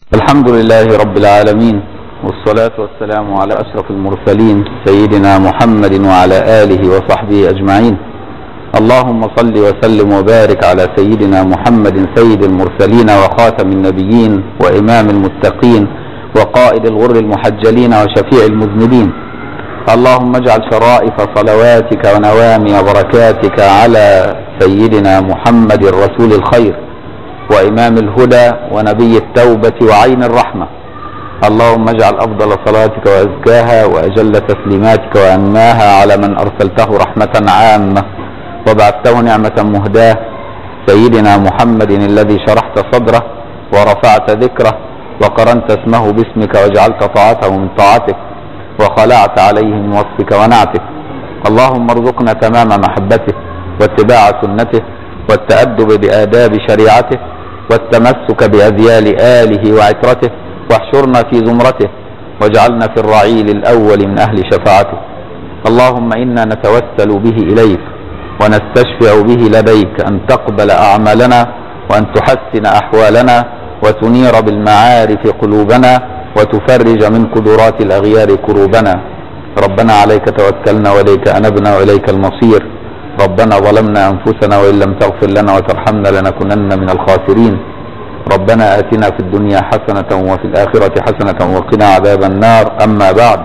الحمد لله رب العالمين والصلاة والسلام على أشرف المرسلين سيدنا محمد وعلى آله وصحبه أجمعين اللهم صل وسلم وبارك على سيدنا محمد سيد المرسلين وخاتم النبيين وإمام المتقين وقائد الغر المحجلين وشفيع المذنبين اللهم اجعل شرائف صلواتك ونوامي بركاتك على سيدنا محمد رسول الخير وإمام الهدى ونبي التوبة وعين الرحمة اللهم اجعل أفضل صلاتك وأزكاها وأجل تسليماتك وأنماها على من أرسلته رحمة عامة وبعثته نعمة مهداة سيدنا محمد الذي شرحت صدره ورفعت ذكره وقرنت اسمه باسمك وجعلت طاعته من طاعتك وخلعت عليه من وصفك ونعتك اللهم ارزقنا تمام محبته واتباع سنته والتأدب بآداب شريعته والتمسك بأذيال آله وعترته واحشرنا في زمرته واجعلنا في الرعيل الأول من أهل شفاعته اللهم إنا نتوسل به إليك ونستشفع به لديك أن تقبل أعمالنا وأن تحسن أحوالنا وتنير بالمعارف قلوبنا وتفرج من قدرات الأغيار كروبنا ربنا عليك توكلنا وإليك أنبنا وإليك المصير ربنا ظلمنا أنفسنا وإن لم تغفر لنا وترحمنا لنكونن من الخاسرين ربنا آتنا في الدنيا حسنة وفي الآخرة حسنة وقنا عذاب النار أما بعد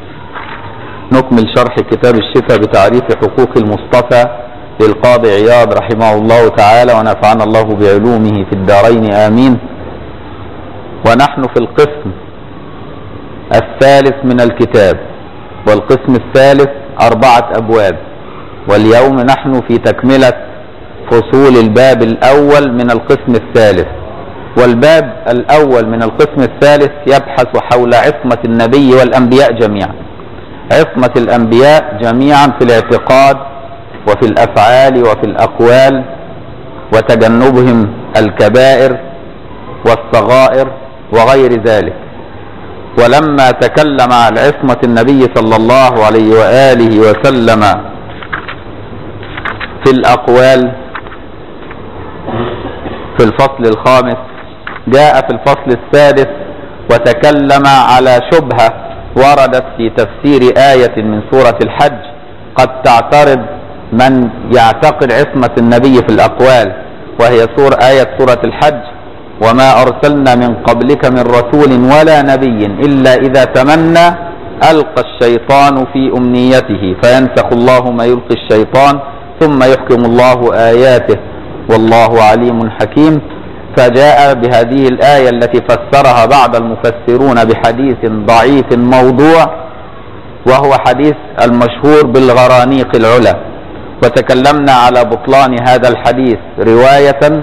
نكمل شرح كتاب الشفاء بتعريف حقوق المصطفى للقاضي عياض رحمه الله تعالى ونفعنا الله بعلومه في الدارين آمين ونحن في القسم الثالث من الكتاب والقسم الثالث أربعة أبواب واليوم نحن في تكملة فصول الباب الأول من القسم الثالث والباب الأول من القسم الثالث يبحث حول عصمة النبي والأنبياء جميعا عصمة الأنبياء جميعا في الاعتقاد وفي الأفعال وفي الأقوال وتجنبهم الكبائر والصغائر وغير ذلك ولما تكلم عن عصمة النبي صلى الله عليه وآله وسلم في الأقوال في الفصل الخامس جاء في الفصل السادس وتكلم على شبهة وردت في تفسير آية من سورة الحج قد تعترض من يعتقد عصمة النبي في الأقوال وهي سور آية سورة الحج وما أرسلنا من قبلك من رسول ولا نبي إلا إذا تمنى ألقى الشيطان في أمنيته فينسخ الله ما يلقي الشيطان ثم يحكم الله آياته والله عليم حكيم فجاء بهذه الآية التي فسرها بعض المفسرون بحديث ضعيف موضوع وهو حديث المشهور بالغرانيق العلا وتكلمنا على بطلان هذا الحديث رواية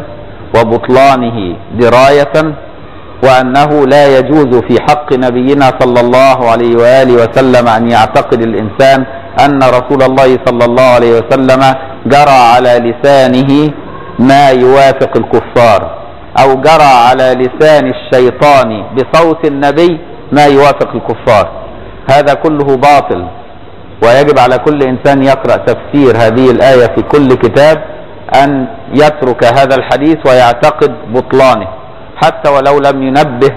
وبطلانه دراية وأنه لا يجوز في حق نبينا صلى الله عليه وآله وسلم أن يعتقد الإنسان أن رسول الله صلى الله عليه وسلم جرى على لسانه ما يوافق الكفار أو جرى على لسان الشيطان بصوت النبي ما يوافق الكفار هذا كله باطل ويجب على كل إنسان يقرأ تفسير هذه الآية في كل كتاب أن يترك هذا الحديث ويعتقد بطلانه حتى ولو لم ينبه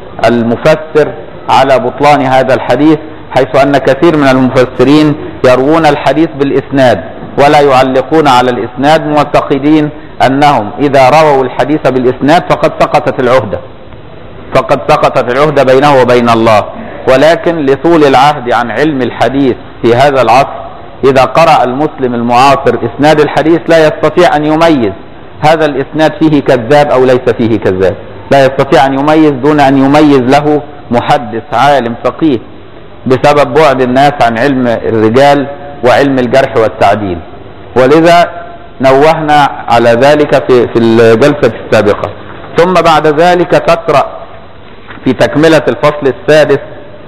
المفسر على بطلان هذا الحديث حيث أن كثير من المفسرين يروون الحديث بالإسناد ولا يعلقون على الإسناد معتقدين أنهم إذا رووا الحديث بالإسناد فقد سقطت العهدة فقد سقطت العهدة بينه وبين الله ولكن لطول العهد عن علم الحديث في هذا العصر إذا قرأ المسلم المعاصر إسناد الحديث لا يستطيع أن يميز هذا الإسناد فيه كذاب أو ليس فيه كذاب لا يستطيع أن يميز دون أن يميز له محدث عالم فقيه بسبب بعد الناس عن علم الرجال وعلم الجرح والتعديل ولذا نوهنا على ذلك في في الجلسة السابقة ثم بعد ذلك تقرأ في تكملة الفصل السادس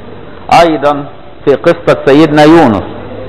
أيضا في قصة سيدنا يونس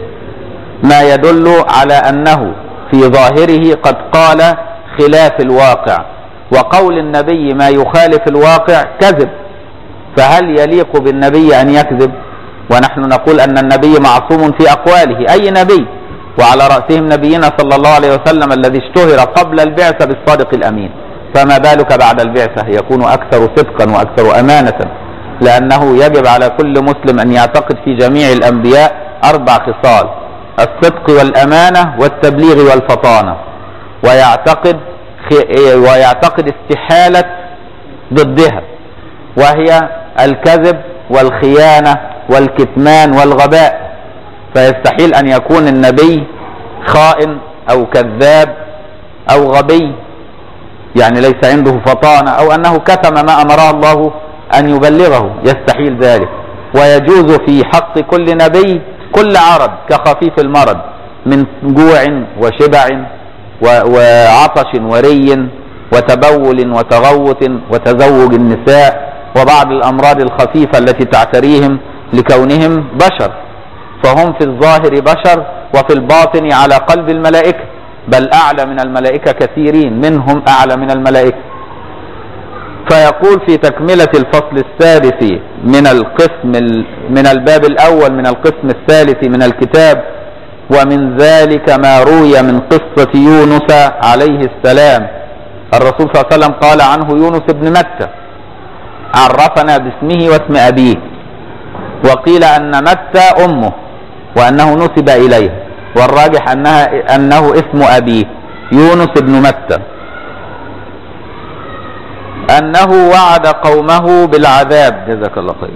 ما يدل على أنه في ظاهره قد قال خلاف الواقع وقول النبي ما يخالف الواقع كذب فهل يليق بالنبي أن يكذب ونحن نقول أن النبي معصوم في أقواله أي نبي وعلى رأسهم نبينا صلى الله عليه وسلم الذي اشتهر قبل البعثة بالصادق الأمين فما بالك بعد البعثة يكون أكثر صدقا وأكثر أمانة لأنه يجب على كل مسلم أن يعتقد في جميع الأنبياء أربع خصال الصدق والأمانة والتبليغ والفطانة ويعتقد ويعتقد استحالة ضدها وهي الكذب والخيانة والكتمان والغباء فيستحيل أن يكون النبي خائن أو كذاب أو غبي يعني ليس عنده فطانة أو أنه كتم ما أمره الله أن يبلغه يستحيل ذلك ويجوز في حق كل نبي كل عرض كخفيف المرض من جوع وشبع وعطش وري وتبول وتغوط وتزوج النساء وبعض الأمراض الخفيفة التي تعتريهم لكونهم بشر فهم في الظاهر بشر وفي الباطن على قلب الملائكة بل أعلى من الملائكة كثيرين منهم أعلى من الملائكة فيقول في تكملة الفصل السادس من القسم من الباب الأول من القسم الثالث من الكتاب ومن ذلك ما روي من قصة يونس عليه السلام الرسول صلى الله عليه وسلم قال عنه يونس بن متى عرفنا باسمه واسم أبيه وقيل أن متى أمه وأنه نسب إليه والراجح أنها أنه اسم أبيه يونس بن متى أنه وعد قومه بالعذاب جزاك الله خير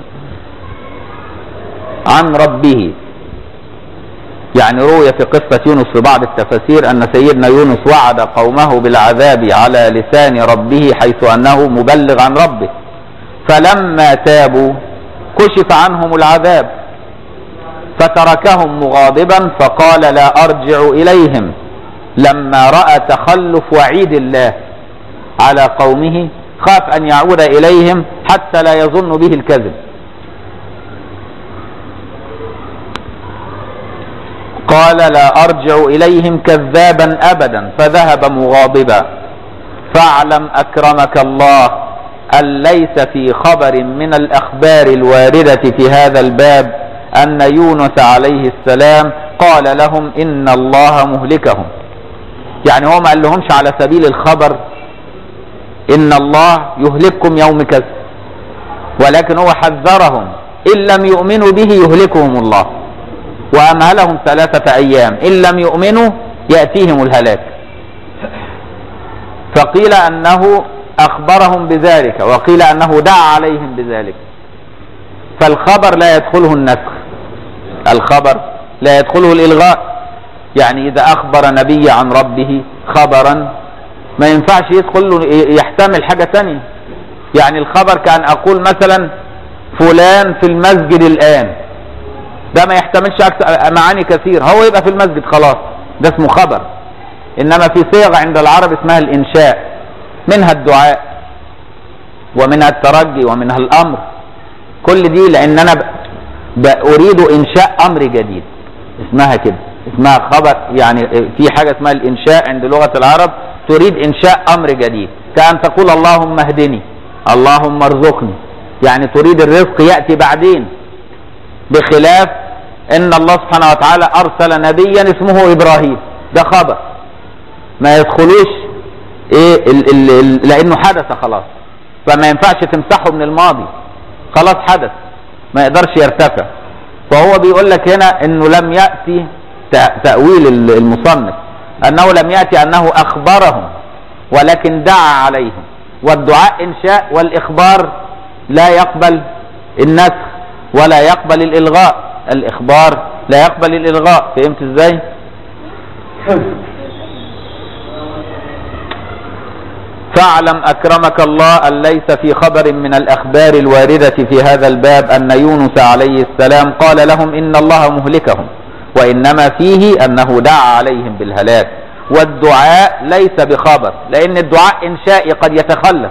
عن ربه يعني روي في قصة يونس في بعض التفاسير أن سيدنا يونس وعد قومه بالعذاب على لسان ربه حيث أنه مبلغ عن ربه فلما تابوا كشف عنهم العذاب فتركهم مغاضبا فقال لا أرجع إليهم لما رأى تخلف وعيد الله على قومه خاف أن يعود إليهم حتى لا يظن به الكذب قال لا أرجع إليهم كذابا أبدا فذهب مغاضبا فاعلم أكرمك الله أن ليس في خبر من الأخبار الواردة في هذا الباب أن يونس عليه السلام قال لهم إن الله مهلكهم يعني هو ما قال لهمش على سبيل الخبر إن الله يهلككم يوم كذا ولكن هو حذرهم إن لم يؤمنوا به يهلكهم الله وأمهلهم ثلاثة أيام إن لم يؤمنوا يأتيهم الهلاك فقيل أنه أخبرهم بذلك وقيل أنه دعا عليهم بذلك فالخبر لا يدخله النسخ الخبر لا يدخله الإلغاء يعني إذا أخبر نبي عن ربه خبرا ما ينفعش يدخل له يحتمل حاجة تانية يعني الخبر كان أقول مثلا فلان في المسجد الآن ده ما يحتملش أكثر معاني كثير هو يبقى في المسجد خلاص ده اسمه خبر إنما في صيغة عند العرب اسمها الإنشاء منها الدعاء ومنها الترجي ومنها الأمر كل دي لأن أنا أريد إنشاء أمر جديد اسمها كده اسمها خبر يعني في حاجة اسمها الإنشاء عند لغة العرب تريد إنشاء أمر جديد كأن تقول اللهم اهدني اللهم ارزقني يعني تريد الرزق يأتي بعدين بخلاف ان الله سبحانه وتعالى ارسل نبيا اسمه ابراهيم ده خبر ما يدخلوش ايه ال ال ال لانه حدث خلاص فما ينفعش تمسحه من الماضي خلاص حدث ما يقدرش يرتفع فهو بيقول لك هنا انه لم ياتي تاويل المصنف انه لم ياتي انه اخبرهم ولكن دعا عليهم والدعاء انشاء والاخبار لا يقبل النسخ ولا يقبل الالغاء الاخبار لا يقبل الالغاء فهمت ازاي فاعلم اكرمك الله ان ليس في خبر من الاخبار الوارده في هذا الباب ان يونس عليه السلام قال لهم ان الله مهلكهم وانما فيه انه دعا عليهم بالهلاك والدعاء ليس بخبر لان الدعاء انشائي قد يتخلف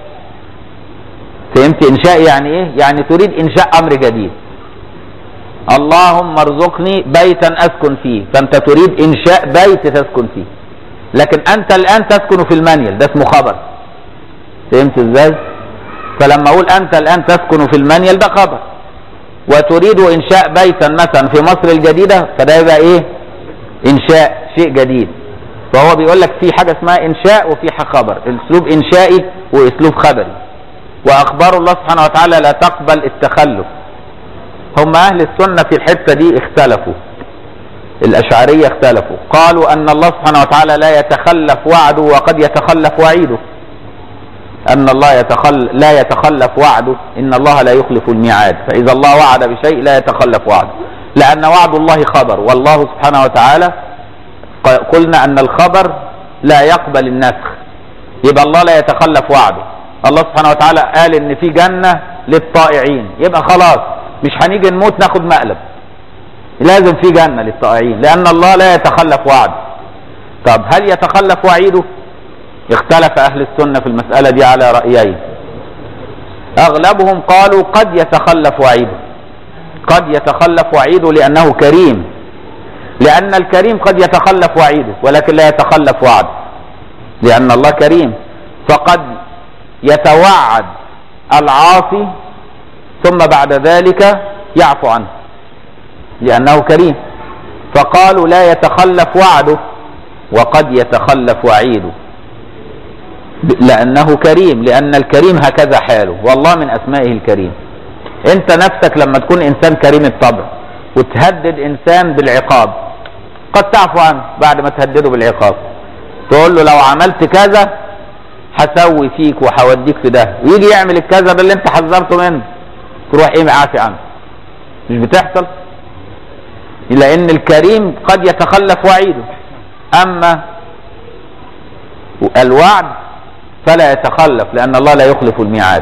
فهمت انشاء يعني ايه يعني تريد انشاء امر جديد اللهم ارزقني بيتا اسكن فيه فانت تريد انشاء بيت تسكن فيه لكن انت الان تسكن في المنيل ده اسمه خبر فهمت ازاي فلما اقول انت الان تسكن في المنيل ده خبر وتريد انشاء بيتا مثلا في مصر الجديده فده يبقى ايه انشاء شيء جديد فهو بيقول لك في حاجة اسمها انشاء وفي خبر اسلوب انشائي واسلوب خبري واخبار الله سبحانه وتعالى لا تقبل التخلف هم اهل السنة في الحتة دي اختلفوا الاشعرية اختلفوا قالوا ان الله سبحانه وتعالى لا يتخلف وعده وقد يتخلف وعيده ان الله يتخل لا يتخلف وعده ان الله لا يخلف الميعاد فاذا الله وعد بشيء لا يتخلف وعده لان وعد الله خبر والله سبحانه وتعالى قلنا ان الخبر لا يقبل النسخ يبقى الله لا يتخلف وعده الله سبحانه وتعالى قال ان في جنة للطائعين يبقى خلاص مش هنيجي نموت ناخد مقلب لازم في جنة للطائعين لان الله لا يتخلف وعده طب هل يتخلف وعيده اختلف اهل السنة في المسألة دي على رأيين اغلبهم قالوا قد يتخلف وعيده قد يتخلف وعيده لانه كريم لان الكريم قد يتخلف وعيده ولكن لا يتخلف وعده لان الله كريم فقد يتوعد العاصي ثم بعد ذلك يعفو عنه لانه كريم فقالوا لا يتخلف وعده وقد يتخلف وعيده لأنه كريم لأن الكريم هكذا حاله والله من أسمائه الكريم أنت نفسك لما تكون إنسان كريم الطبع وتهدد إنسان بالعقاب قد تعفو عنه بعد ما تهدده بالعقاب تقول له لو عملت كذا هسوي فيك وهوديك في ده ويجي يعمل الكذا ده اللي انت حذرته منه تروح ايه عافي عنه مش بتحصل لان الكريم قد يتخلف وعيده اما الوعد فلا يتخلف لأن الله لا يخلف الميعاد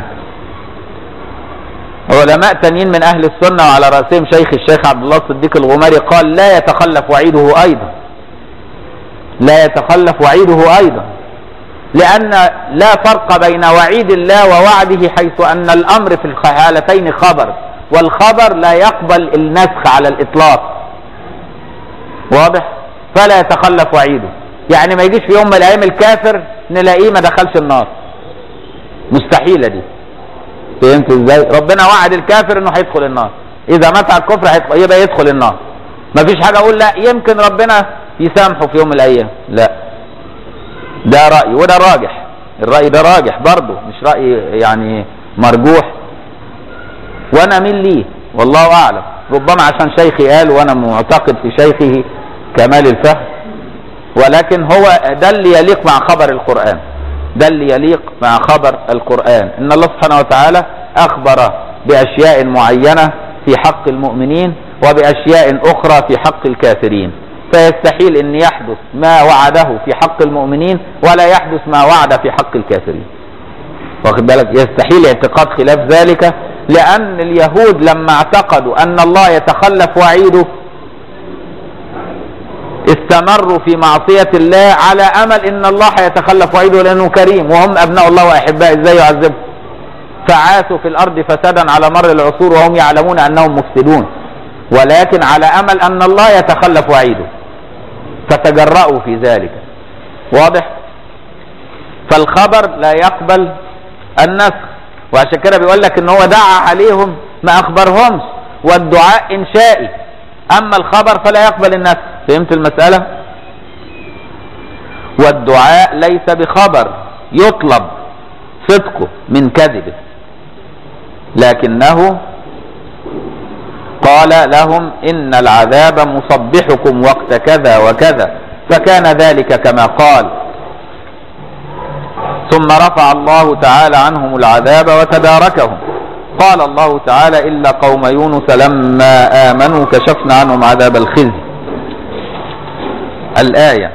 علماء تانيين من أهل السنة وعلى رأسهم شيخ الشيخ عبد الله الصديق الغماري قال لا يتخلف وعيده أيضا لا يتخلف وعيده أيضا لأن لا فرق بين وعيد الله ووعده حيث أن الأمر في الحالتين خبر والخبر لا يقبل النسخ على الإطلاق واضح فلا يتخلف وعيده يعني ما يجيش في يوم من الأيام الكافر نلاقيه ما دخلش النار مستحيلة دي فهمت ازاي ربنا وعد الكافر انه هيدخل النار اذا مات على الكفر هيدخل يبقى يدخل النار مفيش حاجة اقول لا يمكن ربنا يسامحه في يوم من الايام لا ده رأي وده راجح الرأي ده راجح برضه مش رأي يعني مرجوح وانا مين ليه والله اعلم ربما عشان شيخي قال وانا معتقد في شيخه كمال الفهم ولكن هو ده اللي يليق مع خبر القرآن ده اللي يليق مع خبر القرآن ان الله سبحانه وتعالى اخبر باشياء معينة في حق المؤمنين وباشياء اخرى في حق الكافرين فيستحيل ان يحدث ما وعده في حق المؤمنين ولا يحدث ما وعد في حق الكافرين واخد بالك يستحيل اعتقاد خلاف ذلك لان اليهود لما اعتقدوا ان الله يتخلف وعيده استمروا في معصية الله على امل ان الله هيتخلف وعيده لانه كريم وهم ابناء الله واحباء ازاي يعذبهم فعاثوا في الارض فسادا على مر العصور وهم يعلمون انهم مفسدون ولكن على امل ان الله يتخلف وعيده فتجرأوا في ذلك واضح فالخبر لا يقبل النسخ وعشان كده بيقول لك ان هو دعا عليهم ما اخبرهمش والدعاء انشائي اما الخبر فلا يقبل النسخ فهمت المسألة والدعاء ليس بخبر يطلب صدقه من كذبه لكنه قال لهم إن العذاب مصبحكم وقت كذا وكذا فكان ذلك كما قال ثم رفع الله تعالى عنهم العذاب وتداركهم قال الله تعالى إلا قوم يونس لما آمنوا كشفنا عنهم عذاب الخزي الآية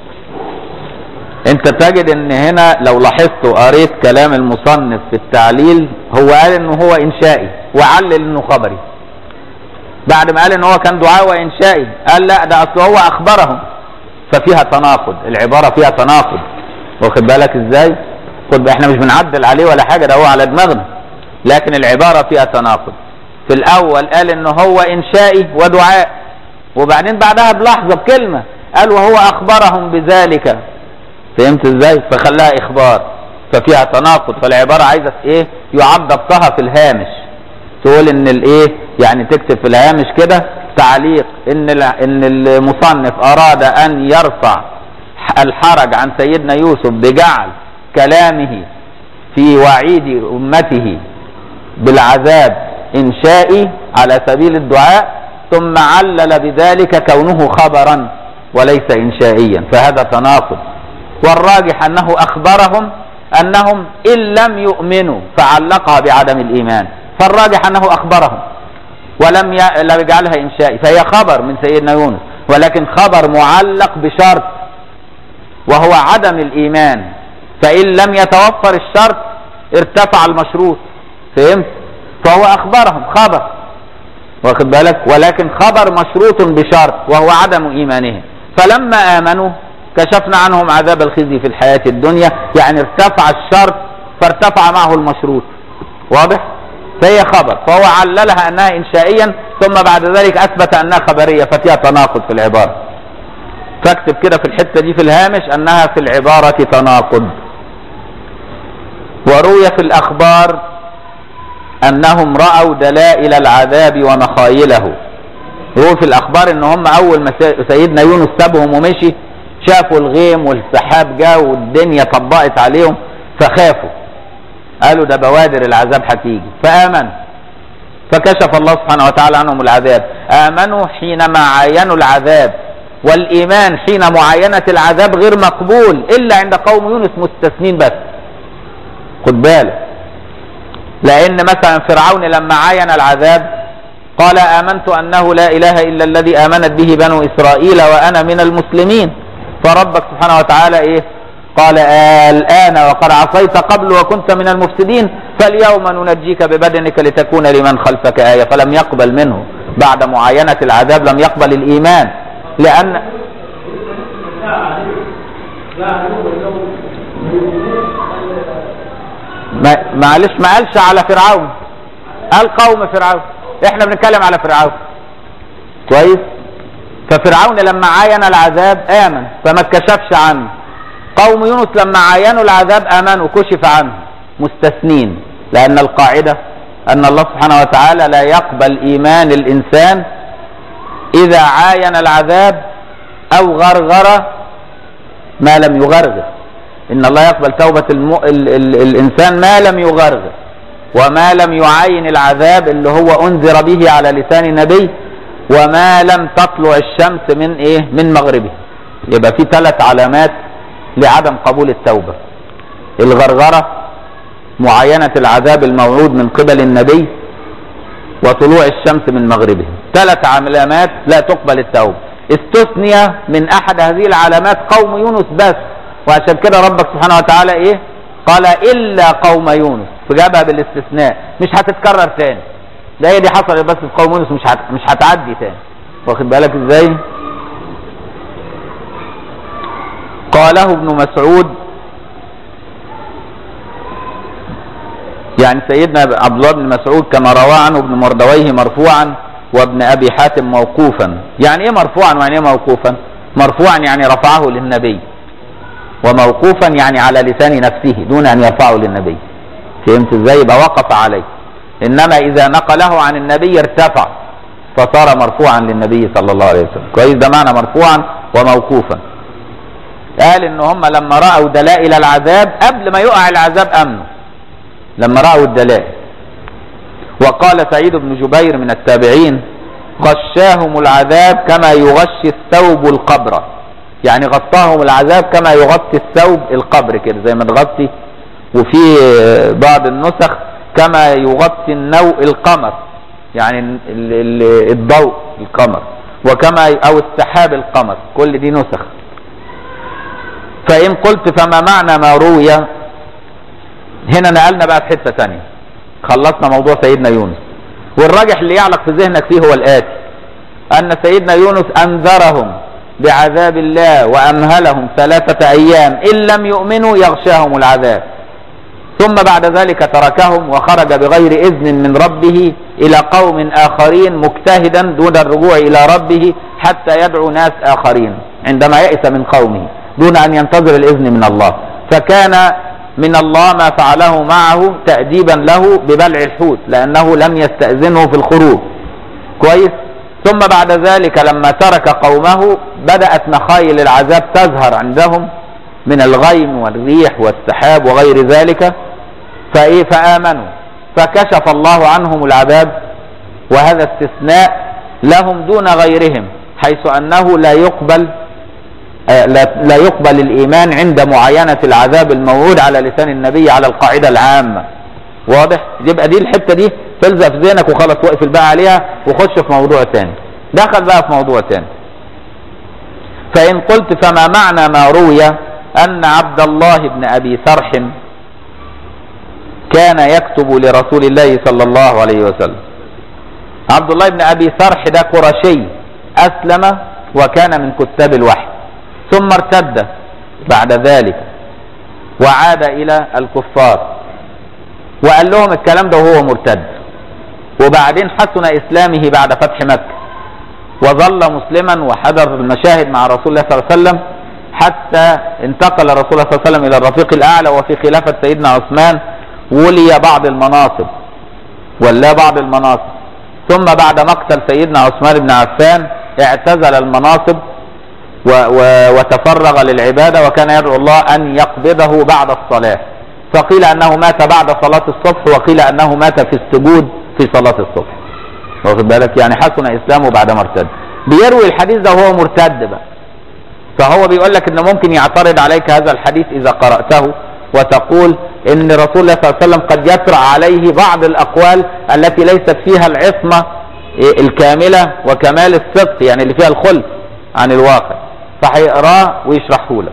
انت تجد ان هنا لو لاحظت وقريت كلام المصنف في التعليل هو قال انه هو انشائي وعلل انه خبري بعد ما قال ان هو كان دعاء وانشائي قال لا ده اصل هو اخبرهم ففيها تناقض العبارة فيها تناقض واخد بالك ازاي خد احنا مش بنعدل عليه ولا حاجة ده هو على دماغنا لكن العبارة فيها تناقض في الاول قال ان هو انشائي ودعاء وبعدين بعدها بلحظة بكلمة قال وهو اخبرهم بذلك فهمت ازاي فخلاها اخبار ففيها تناقض فالعبارة عايزة ايه يعد ضبطها في الهامش تقول ان الايه يعني تكتب في الهامش كده تعليق ان ان المصنف اراد ان يرفع الحرج عن سيدنا يوسف بجعل كلامه في وعيد أمته بالعذاب إنشائي على سبيل الدعاء ثم علل بذلك كونه خبرا وليس إنشائيا فهذا تناقض والراجح أنه أخبرهم أنهم إن لم يؤمنوا فعلقها بعدم الإيمان فالراجح أنه أخبرهم ولم يجعلها إنشائي فهي خبر من سيدنا يونس ولكن خبر معلق بشرط وهو عدم الإيمان فإن لم يتوفر الشرط ارتفع المشروط فهمت فهو أخبرهم خبر واخد بالك ولكن خبر مشروط بشرط وهو عدم إيمانهم فلما آمنوا كشفنا عنهم عذاب الخزي في الحياة الدنيا يعني ارتفع الشرط فارتفع معه المشروط واضح فهي خبر فهو عللها أنها إنشائيا ثم بعد ذلك أثبت أنها خبرية ففيها تناقض في العبارة فاكتب كده في الحتة دي في الهامش أنها في العبارة تناقض وروي في الأخبار أنهم رأوا دلائل العذاب ومخايله روي في الأخبار أن هم أول ما سيدنا يونس سابهم ومشي شافوا الغيم والسحاب جاء والدنيا طبقت عليهم فخافوا قالوا ده بوادر العذاب هتيجي فآمنوا فكشف الله سبحانه وتعالى عنهم العذاب آمنوا حينما عاينوا العذاب والإيمان حين معاينة العذاب غير مقبول إلا عند قوم يونس مستثنين بس خد بالك لأن مثلا فرعون لما عاين العذاب قال آمنت أنه لا إله إلا الذي آمنت به بنو إسرائيل وأنا من المسلمين فربك سبحانه وتعالى إيه قال الآن وقد عصيت قبل وكنت من المفسدين فاليوم ننجيك ببدنك لتكون لمن خلفك آية فلم يقبل منه بعد معاينة العذاب لم يقبل الإيمان لأن معلش ما قالش على فرعون قال قوم فرعون احنا بنتكلم على فرعون كويس ففرعون لما عاين العذاب آمن فما اتكشفش عنه قوم يونس لما عاينوا العذاب آمنوا كشف عنه مستثنين لأن القاعدة أن الله سبحانه وتعالى لا يقبل إيمان الإنسان إذا عاين العذاب أو غرغر ما لم يغرغر إن الله يقبل توبة الم... ال... ال... الإنسان ما لم يغرغر وما لم يعاين العذاب اللي هو أنذر به على لسان نبي وما لم تطلع الشمس من إيه من مغربه يبقى في ثلاث علامات لعدم قبول التوبة الغرغرة معاينة العذاب الموعود من قبل النبي وطلوع الشمس من مغربه ثلاث علامات لا تقبل التوبة استثني من أحد هذه العلامات قوم يونس بس وعشان كده ربك سبحانه وتعالى إيه قال إلا قوم يونس فجابها بالاستثناء مش هتتكرر تاني ده هي دي حصلت بس في قوم يونس مش هت... مش هتعدي تاني واخد بالك ازاي قاله ابن مسعود يعني سيدنا عبد الله بن مسعود كما روى عنه ابن مردويه مرفوعا وابن ابي حاتم موقوفا يعني ايه مرفوعا ويعني ايه موقوفا مرفوعا يعني رفعه للنبي وموقوفا يعني على لسان نفسه دون ان يرفعه للنبي فهمت ازاي يبقى وقف عليه انما اذا نقله عن النبي ارتفع فصار مرفوعا للنبي صلى الله عليه وسلم كويس ده معنى مرفوعا وموقوفا قال ان هم لما راوا دلائل العذاب قبل ما يقع العذاب امنوا لما راوا الدلائل وقال سعيد بن جبير من التابعين غشاهم العذاب كما يغشي الثوب القبر يعني غطاهم العذاب كما يغطي الثوب القبر كده زي ما تغطي وفي بعض النسخ كما يغطي النوء القمر يعني ال- ال- الضوء القمر وكما او السحاب القمر كل دي نسخ فإن قلت فما معنى ما روي هنا نقلنا بقى في حتة تانية خلصنا موضوع سيدنا يونس والراجح اللي يعلق في ذهنك فيه هو الآتي أن سيدنا يونس أنذرهم بعذاب الله وأمهلهم ثلاثة أيام إن لم يؤمنوا يغشاهم العذاب ثم بعد ذلك تركهم وخرج بغير إذن من ربه إلى قوم آخرين مجتهدا دون الرجوع إلى ربه حتى يدعو ناس آخرين عندما يئس من قومه دون أن ينتظر الإذن من الله فكان من الله ما فعله معه تأديبا له ببلع الحوت لأنه لم يستأذنه في الخروج كويس ثم بعد ذلك لما ترك قومه بدأت نخايل العذاب تظهر عندهم من الغيم والريح والسحاب وغير ذلك فإيه فآمنوا فكشف الله عنهم العذاب وهذا استثناء لهم دون غيرهم حيث أنه لا يقبل لا يقبل الإيمان عند معاينة العذاب الموعود على لسان النبي على القاعدة العامة واضح يبقى دي الحتة دي تلزق في ذهنك وخلاص واقفل بقى عليها وخش في موضوع تاني دخل بقى في موضوع تاني فإن قلت فما معنى ما روي أن عبد الله بن أبي سرح كان يكتب لرسول الله صلى الله عليه وسلم عبد الله بن أبي سرح ده قرشي أسلم وكان من كتاب الوحي ثم ارتد بعد ذلك وعاد إلى الكفار وقال لهم الكلام ده وهو مرتد وبعدين حسن إسلامه بعد فتح مكة وظل مسلما وحضر المشاهد مع رسول الله صلى الله عليه وسلم حتى انتقل رسول الله صلى الله عليه وسلم إلى الرفيق الأعلى وفي خلافة سيدنا عثمان ولي بعض المناصب ولا بعض المناصب ثم بعد مقتل سيدنا عثمان بن عفان اعتزل المناصب و و وتفرغ للعبادة وكان يدعو الله أن يقبضه بعد الصلاة فقيل أنه مات بعد صلاة الصبح وقيل أنه مات في السجود في صلاة الصبح واخد بالك يعني حسن إسلامه بعد ما ارتد بيروي الحديث ده وهو مرتد بقى فهو بيقول لك انه ممكن يعترض عليك هذا الحديث اذا قرأته وتقول ان رسول الله صلى الله عليه وسلم قد يطرأ عليه بعض الاقوال التي ليست فيها العصمة الكاملة وكمال الصدق يعني اللي فيها الخلف عن الواقع فهيقراه ويشرحه لك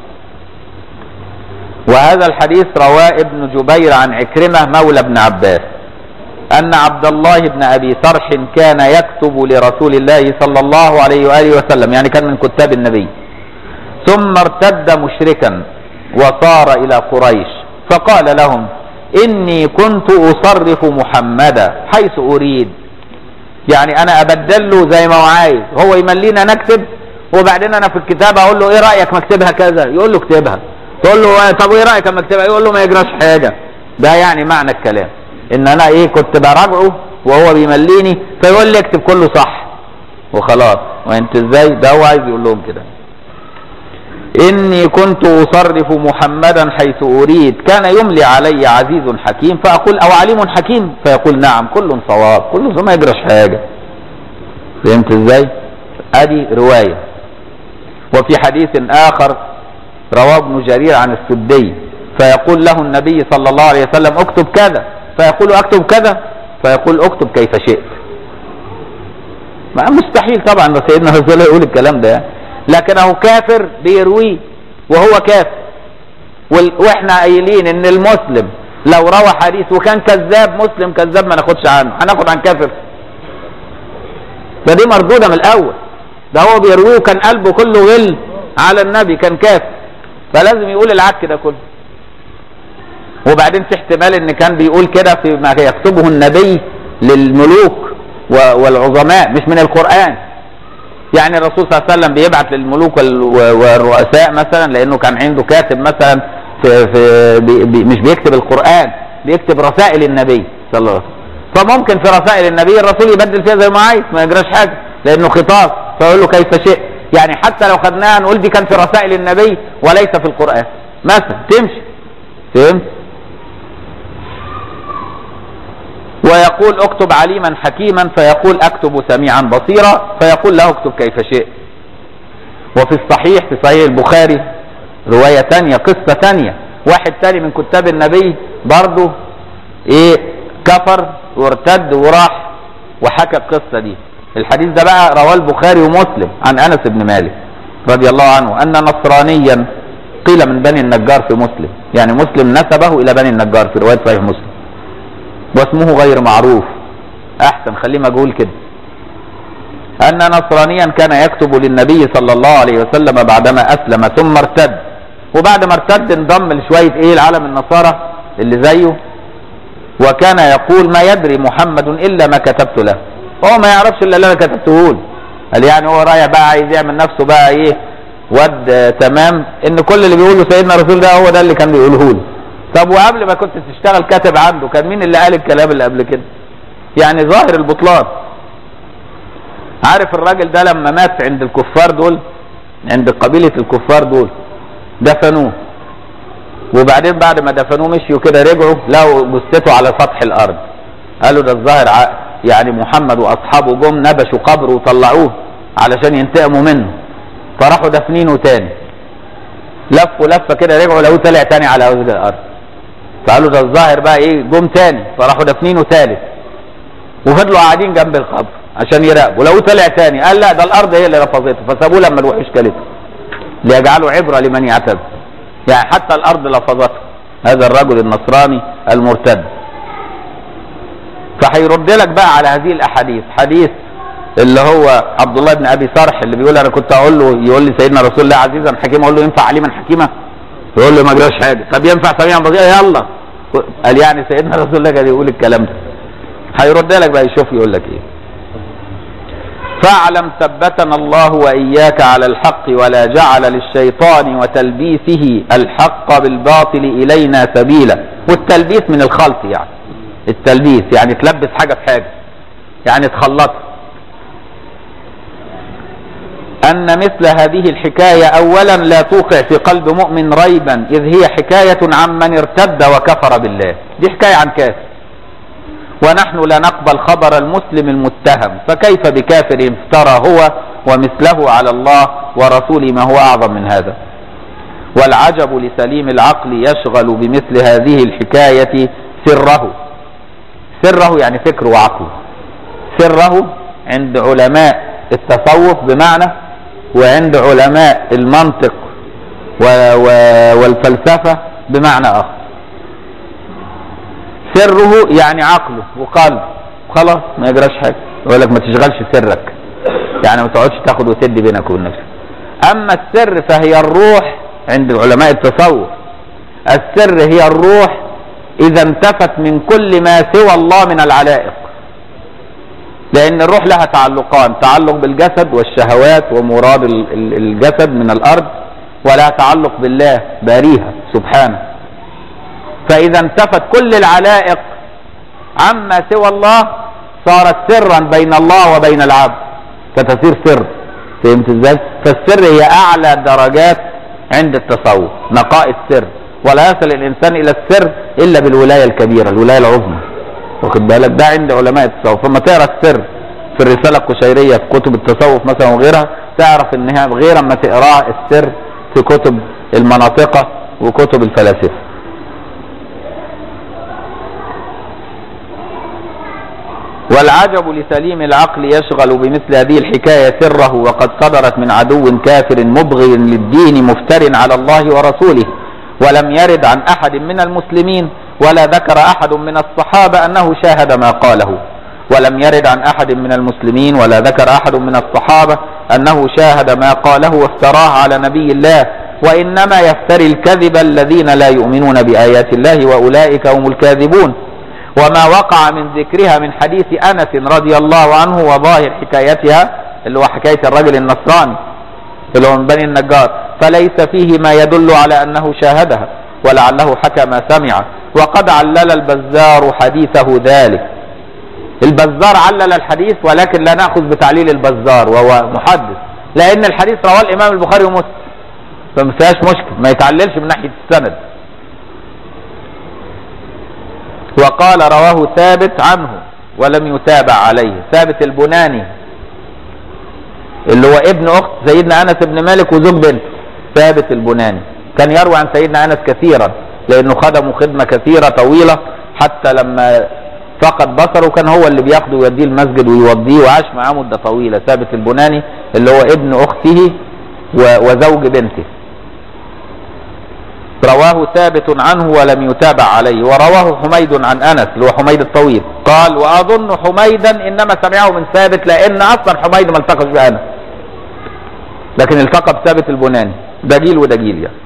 وهذا الحديث رواه ابن جبير عن عكرمة مولى ابن عباس أن عبد الله بن أبي سرح كان يكتب لرسول الله صلى الله عليه وآله وسلم يعني كان من كتاب النبي ثم ارتد مشركا وصار إلى قريش فقال لهم إني كنت أصرف محمدا حيث أريد يعني أنا أبدل له زي ما هو عايز هو يملينا نكتب وبعدين أنا في الكتاب أقول له إيه رأيك ما اكتبها كذا يقول له اكتبها تقول له طب إيه رأيك ما اكتبها يقول له ما يجراش حاجة ده يعني معنى الكلام إن أنا إيه كنت براجعه وهو بيمليني فيقول لي اكتب كله صح وخلاص وانت ازاي ده هو عايز يقول لهم كده إني كنت أصرف محمدا حيث أريد كان يملي علي عزيز حكيم فأقول أو عليم حكيم فيقول نعم كل صواب كل ما يجرش حاجة فهمت ازاي ادي رواية وفي حديث آخر رواه ابن جرير عن السدي فيقول له النبي صلى الله عليه وسلم اكتب كذا فيقول اكتب كذا فيقول اكتب كيف شئت ما مستحيل طبعا ده سيدنا رسول الله يقول الكلام ده يعني لكنه كافر بيرويه وهو كافر واحنا قايلين ان المسلم لو روى حديث وكان كذاب مسلم كذاب ما ناخدش عنه هناخد عن كافر ده دي مردودة من الاول ده هو بيرويه وكان قلبه كله غل على النبي كان كافر فلازم يقول العك ده كله وبعدين في احتمال ان كان بيقول كده في ما يكتبه النبي للملوك والعظماء مش من القرآن يعني الرسول صلى الله عليه وسلم بيبعت للملوك والرؤساء مثلا لانه كان عنده كاتب مثلا في, في بي بي مش بيكتب القرآن بيكتب رسائل النبي صلى الله عليه وسلم فممكن في رسائل النبي الرسول يبدل فيها زي ما عايز ما يجراش حاجه لانه خطاب فيقول له كيف شئت يعني حتى لو خدناها نقول دي كان في رسائل النبي وليس في القرآن مثلا تمشي فهمت ويقول اكتب عليما حكيما فيقول اكتب سميعا بصيرا فيقول له اكتب كيف شئت وفي الصحيح في صحيح البخاري رواية تانية قصة تانية واحد تاني من كتاب النبي برضه ايه كفر وارتد وراح وحكى القصة دي الحديث ده بقى رواه البخاري ومسلم عن انس بن مالك رضي الله عنه ان نصرانيا قيل من بني النجار في مسلم يعني مسلم نسبه الى بني النجار في رواية صحيح مسلم واسمه غير معروف احسن خليه مجهول كده ان نصرانيا كان يكتب للنبي صلى الله عليه وسلم بعدما اسلم ثم ارتد وبعد ما ارتد انضم لشويه ايه العالم النصارى اللي زيه وكان يقول ما يدري محمد الا ما كتبت له هو ما يعرفش الا اللي انا كتبته له قال يعني هو رايح بقى عايز يعمل نفسه بقى ايه ود آه تمام ان كل اللي بيقوله سيدنا رسول ده هو ده اللي كان بيقوله له طب وقبل ما كنت تشتغل كاتب عنده كان مين اللي قال الكلام اللي قبل كده يعني ظاهر البطلان عارف الراجل ده لما مات عند الكفار دول عند قبيلة الكفار دول دفنوه وبعدين بعد ما دفنوه مشيوا كده رجعوا لقوا جثته على سطح الارض قالوا ده الظاهر ع- يعني محمد واصحابه جم نبشوا قبره وطلعوه علشان ينتقموا منه فراحوا دافنينه تاني لفوا لفه كده رجعوا لقوه طلع تاني على وجه الارض فقالوا ده الظاهر بقى ايه جم تاني فراحوا دافنينه تالت وفضلوا قاعدين جنب القبر عشان يراقبوا لو طلع تاني قال لا ده الارض هي اللي رفضته فسابوه لما الوحوش كلته ليجعلوا عبره لمن يعتد يعني حتى الارض لفظته هذا الرجل النصراني المرتد فهيرد لك بقى على هذه الاحاديث حديث اللي هو عبد الله بن ابي سرح اللي بيقول انا كنت اقول له يقول لي سيدنا رسول الله عزيزا حكيما اقول له ينفع عليما حكيما يقول له ما جراش حاجه طب ينفع سميعا بصيرا يلا قال يعني سيدنا رسول الله كان يقول الكلام ده هيرد لك بقى يشوف يقول لك ايه فاعلم ثبتنا الله واياك على الحق ولا جعل للشيطان وتلبيسه الحق بالباطل الينا سبيلا والتلبيس من الخلط يعني التلبيس يعني تلبس حاجه في حاجه يعني تخلطها أن مثل هذه الحكاية أولا لا توقع في قلب مؤمن ريبا إذ هي حكاية عن من ارتد وكفر بالله دي حكاية عن كافر ونحن لا نقبل خبر المسلم المتهم فكيف بكافر افترى هو ومثله على الله ورسوله ما هو أعظم من هذا والعجب لسليم العقل يشغل بمثل هذه الحكاية سره سره يعني فكره وعقله سره عند علماء التصوف بمعنى وعند علماء المنطق و و والفلسفة بمعنى آخر سره يعني عقله وقلبه خلاص ما يجراش حاجة يقول لك ما تشغلش سرك يعني ما تقعدش تاخد وتدي بينك وبين نفسك أما السر فهي الروح عند علماء التصوف السر هي الروح إذا انتفت من كل ما سوى الله من العلائق لأن الروح لها تعلقان تعلق بالجسد والشهوات ومراد ال- ال- الجسد من الأرض ولها تعلق بالله باريها سبحانه فإذا انتفت كل العلائق عما سوى الله صارت سرا بين الله وبين العبد فتصير سر فهمت ازاي؟ فالسر هي أعلى درجات عند التصوف نقاء السر ولا يصل الإنسان إلى السر إلا بالولاية الكبيرة الولاية العظمى واخد بالك ده عند علماء التصوف فما تقرا السر في الرساله القشيريه في كتب التصوف مثلا وغيرها تعرف انها غير اما تقرا السر في كتب المناطقه وكتب الفلاسفه والعجب لسليم العقل يشغل بمثل هذه الحكاية سره وقد صدرت من عدو كافر مبغي للدين مفتر على الله ورسوله ولم يرد عن أحد من المسلمين ولا ذكر أحد من الصحابة أنه شاهد ما قاله ولم يرد عن أحد من المسلمين ولا ذكر أحد من الصحابة أنه شاهد ما قاله وافتراه على نبي الله وإنما يفتري الكذب الذين لا يؤمنون بآيات الله وأولئك هم الكاذبون وما وقع من ذكرها من حديث أنس رضي الله عنه وظاهر حكايتها اللي هو حكاية الرجل النصراني اللي هو من بني النجار فليس فيه ما يدل على أنه شاهدها ولعله حكى ما سمع وقد علل البزار حديثه ذلك البزار علل الحديث ولكن لا نأخذ بتعليل البزار وهو محدث لأن الحديث رواه الإمام البخاري ومسلم فما فيهاش مشكل ما يتعللش من ناحية السند وقال رواه ثابت عنه ولم يتابع عليه ثابت البناني اللي هو ابن اخت سيدنا انس بن مالك وزوج بنت ثابت البناني كان يروي عن سيدنا انس كثيرا لانه خدمه خدمه كثيره طويله حتى لما فقد بصره كان هو اللي بياخده ويوديه المسجد ويوضيه وعاش معاه مده طويله ثابت البناني اللي هو ابن اخته و- وزوج بنته رواه ثابت عنه ولم يتابع عليه ورواه حميد عن انس اللي هو حميد الطويل قال واظن حميدا انما سمعه من ثابت لان اصلا حميد ما التقاش بانس لكن التقى بثابت البناني ده جيل وده جيل يعني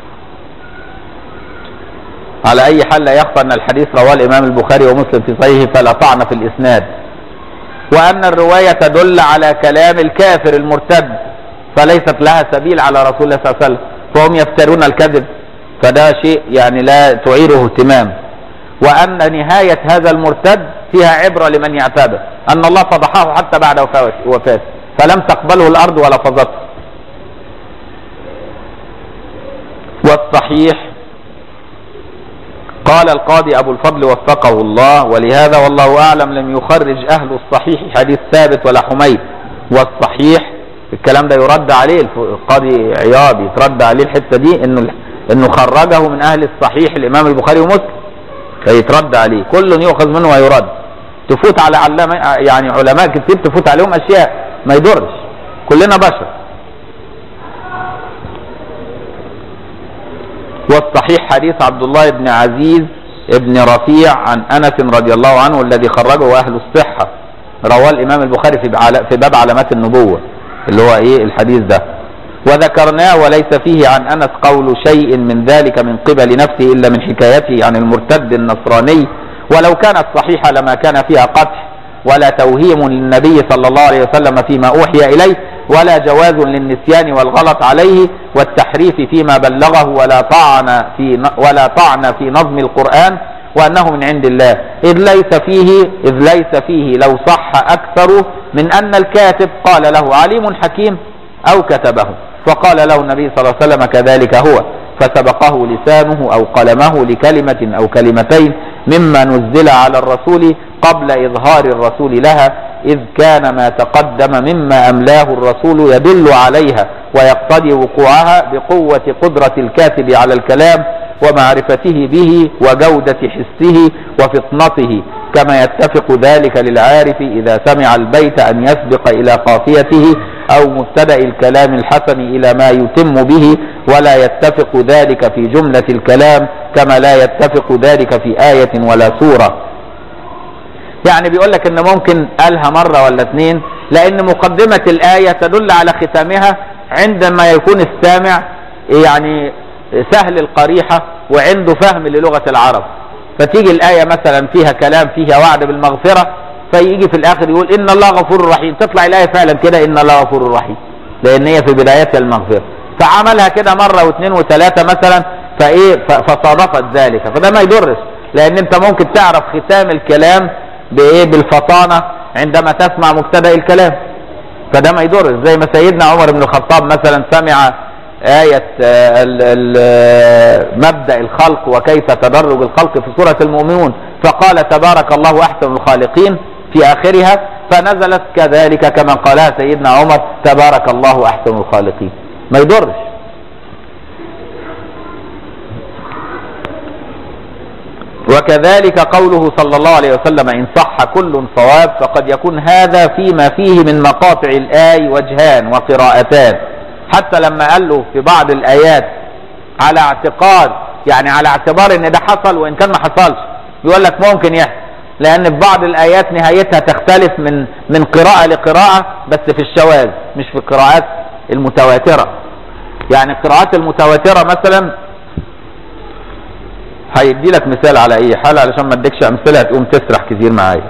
على اي حال لا يخفى ان الحديث رواه الامام البخاري ومسلم في صحيحه فلا طعن في الاسناد وان الروايه تدل على كلام الكافر المرتد فليست لها سبيل على رسول الله صلى الله عليه وسلم فهم يفترون الكذب فده شيء يعني لا تعيره اهتمام وأن نهاية هذا المرتد فيها عبرة لمن يعتبر أن الله فضحه حتى بعد وفاته فلم تقبله الارض ولفظته والصحيح قال القاضي ابو الفضل وفقه الله ولهذا والله اعلم لم يخرج اهل الصحيح حديث ثابت ولا حميد والصحيح الكلام ده يرد عليه القاضي عياض يترد عليه الحته دي انه انه خرجه من اهل الصحيح الامام البخاري ومسلم فيترد عليه كل يؤخذ منه ويرد تفوت على علماء يعني علماء كتير تفوت عليهم اشياء ما يضرش كلنا بشر والصحيح حديث عبد الله بن عزيز ابن رفيع عن انس رضي الله عنه الذي خرجه اهل الصحه رواه الامام البخاري في في باب علامات النبوه اللي هو ايه الحديث ده وذكرناه وليس فيه عن انس قول شيء من ذلك من قبل نفسه الا من حكايته عن المرتد النصراني ولو كانت صحيحه لما كان فيها قدح ولا توهيم للنبي صلى الله عليه وسلم فيما اوحي اليه ولا جواز للنسيان والغلط عليه والتحريف فيما بلغه ولا طعن في ولا طعن في نظم القران وانه من عند الله اذ ليس فيه اذ ليس فيه لو صح اكثر من ان الكاتب قال له عليم حكيم او كتبه فقال له النبي صلى الله عليه وسلم كذلك هو فسبقه لسانه او قلمه لكلمه او كلمتين مما نزل على الرسول قبل اظهار الرسول لها اذ كان ما تقدم مما املاه الرسول يدل عليها ويقتضي وقوعها بقوه قدره الكاتب على الكلام ومعرفته به وجوده حسه وفطنته كما يتفق ذلك للعارف اذا سمع البيت ان يسبق الى قافيته او مبتدا الكلام الحسن الى ما يتم به ولا يتفق ذلك في جمله الكلام كما لا يتفق ذلك في ايه ولا سوره يعني بيقول لك ان ممكن قالها مره ولا اتنين لان مقدمه الايه تدل على ختامها عندما يكون السامع يعني سهل القريحه وعنده فهم للغه العرب فتيجي الايه مثلا فيها كلام فيها وعد بالمغفره فيجي في الاخر يقول ان الله غفور رحيم تطلع الايه فعلا كده ان الله غفور رحيم لان هي في بدايتها المغفره فعملها كده مره واثنين وثلاثه مثلا فايه فصادفت ذلك فده ما يضرش لان انت ممكن تعرف ختام الكلام بايه بالفطانه عندما تسمع مبتدا الكلام فده ما يضرش زي ما سيدنا عمر بن الخطاب مثلا سمع آية ال ال مبدأ الخلق وكيف تدرج الخلق في سورة المؤمنون فقال تبارك الله أحسن الخالقين في آخرها فنزلت كذلك كما قالها سيدنا عمر تبارك الله أحسن الخالقين ما يضرش وكذلك قوله صلى الله عليه وسلم إن صح كل صواب فقد يكون هذا فيما فيه من مقاطع الآي وجهان وقراءتان حتى لما قال له في بعض الآيات على اعتقاد يعني على اعتبار ان ده حصل وان كان ما حصلش يقول لك ممكن يحصل لان في بعض الايات نهايتها تختلف من من قراءه لقراءه بس في الشواذ مش في القراءات المتواتره يعني القراءات المتواتره مثلا هيدي لك مثال على اي حال علشان ما اديكش امثله تقوم تسرح كتير معايا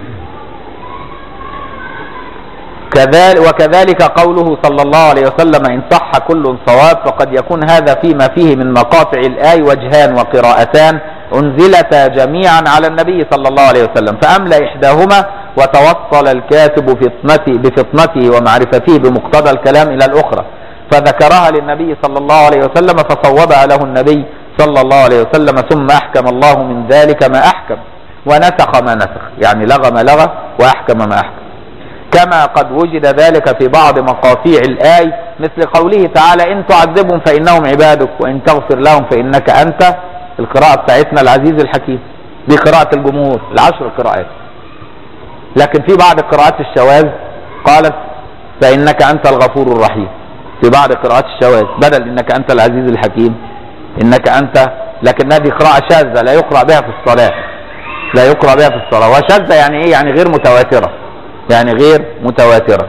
كذلك وكذلك قوله صلى الله عليه وسلم ان صح كل صواب فقد يكون هذا فيما فيه من مقاطع الاي وجهان وقراءتان انزلتا جميعا على النبي صلى الله عليه وسلم فاملى احداهما وتوصل الكاتب فطنته بفطنته ومعرفته بمقتضى الكلام الى الاخرى فذكرها للنبي صلى الله عليه وسلم فصوبها له النبي صلى الله عليه وسلم ثم احكم الله من ذلك ما احكم ونسخ ما نسخ يعني لغى ما لغى واحكم ما احكم كما قد وجد ذلك في بعض مقاطيع الآي مثل قوله تعالى إن تعذبهم فإنهم عبادك وإن تغفر لهم فإنك أنت القراءة بتاعتنا العزيز الحكيم دي قراءة الجمهور العشر قراءات لكن في بعض قراءات الشواذ قالت فإنك أنت الغفور الرحيم في بعض قراءات الشواذ بدل إنك أنت العزيز الحكيم إنك أنت لكن هذه قراءة شاذة لا يقرأ بها في الصلاة لا يقرأ بها في الصلاة وشاذة يعني إيه يعني غير متواترة يعني غير متواترة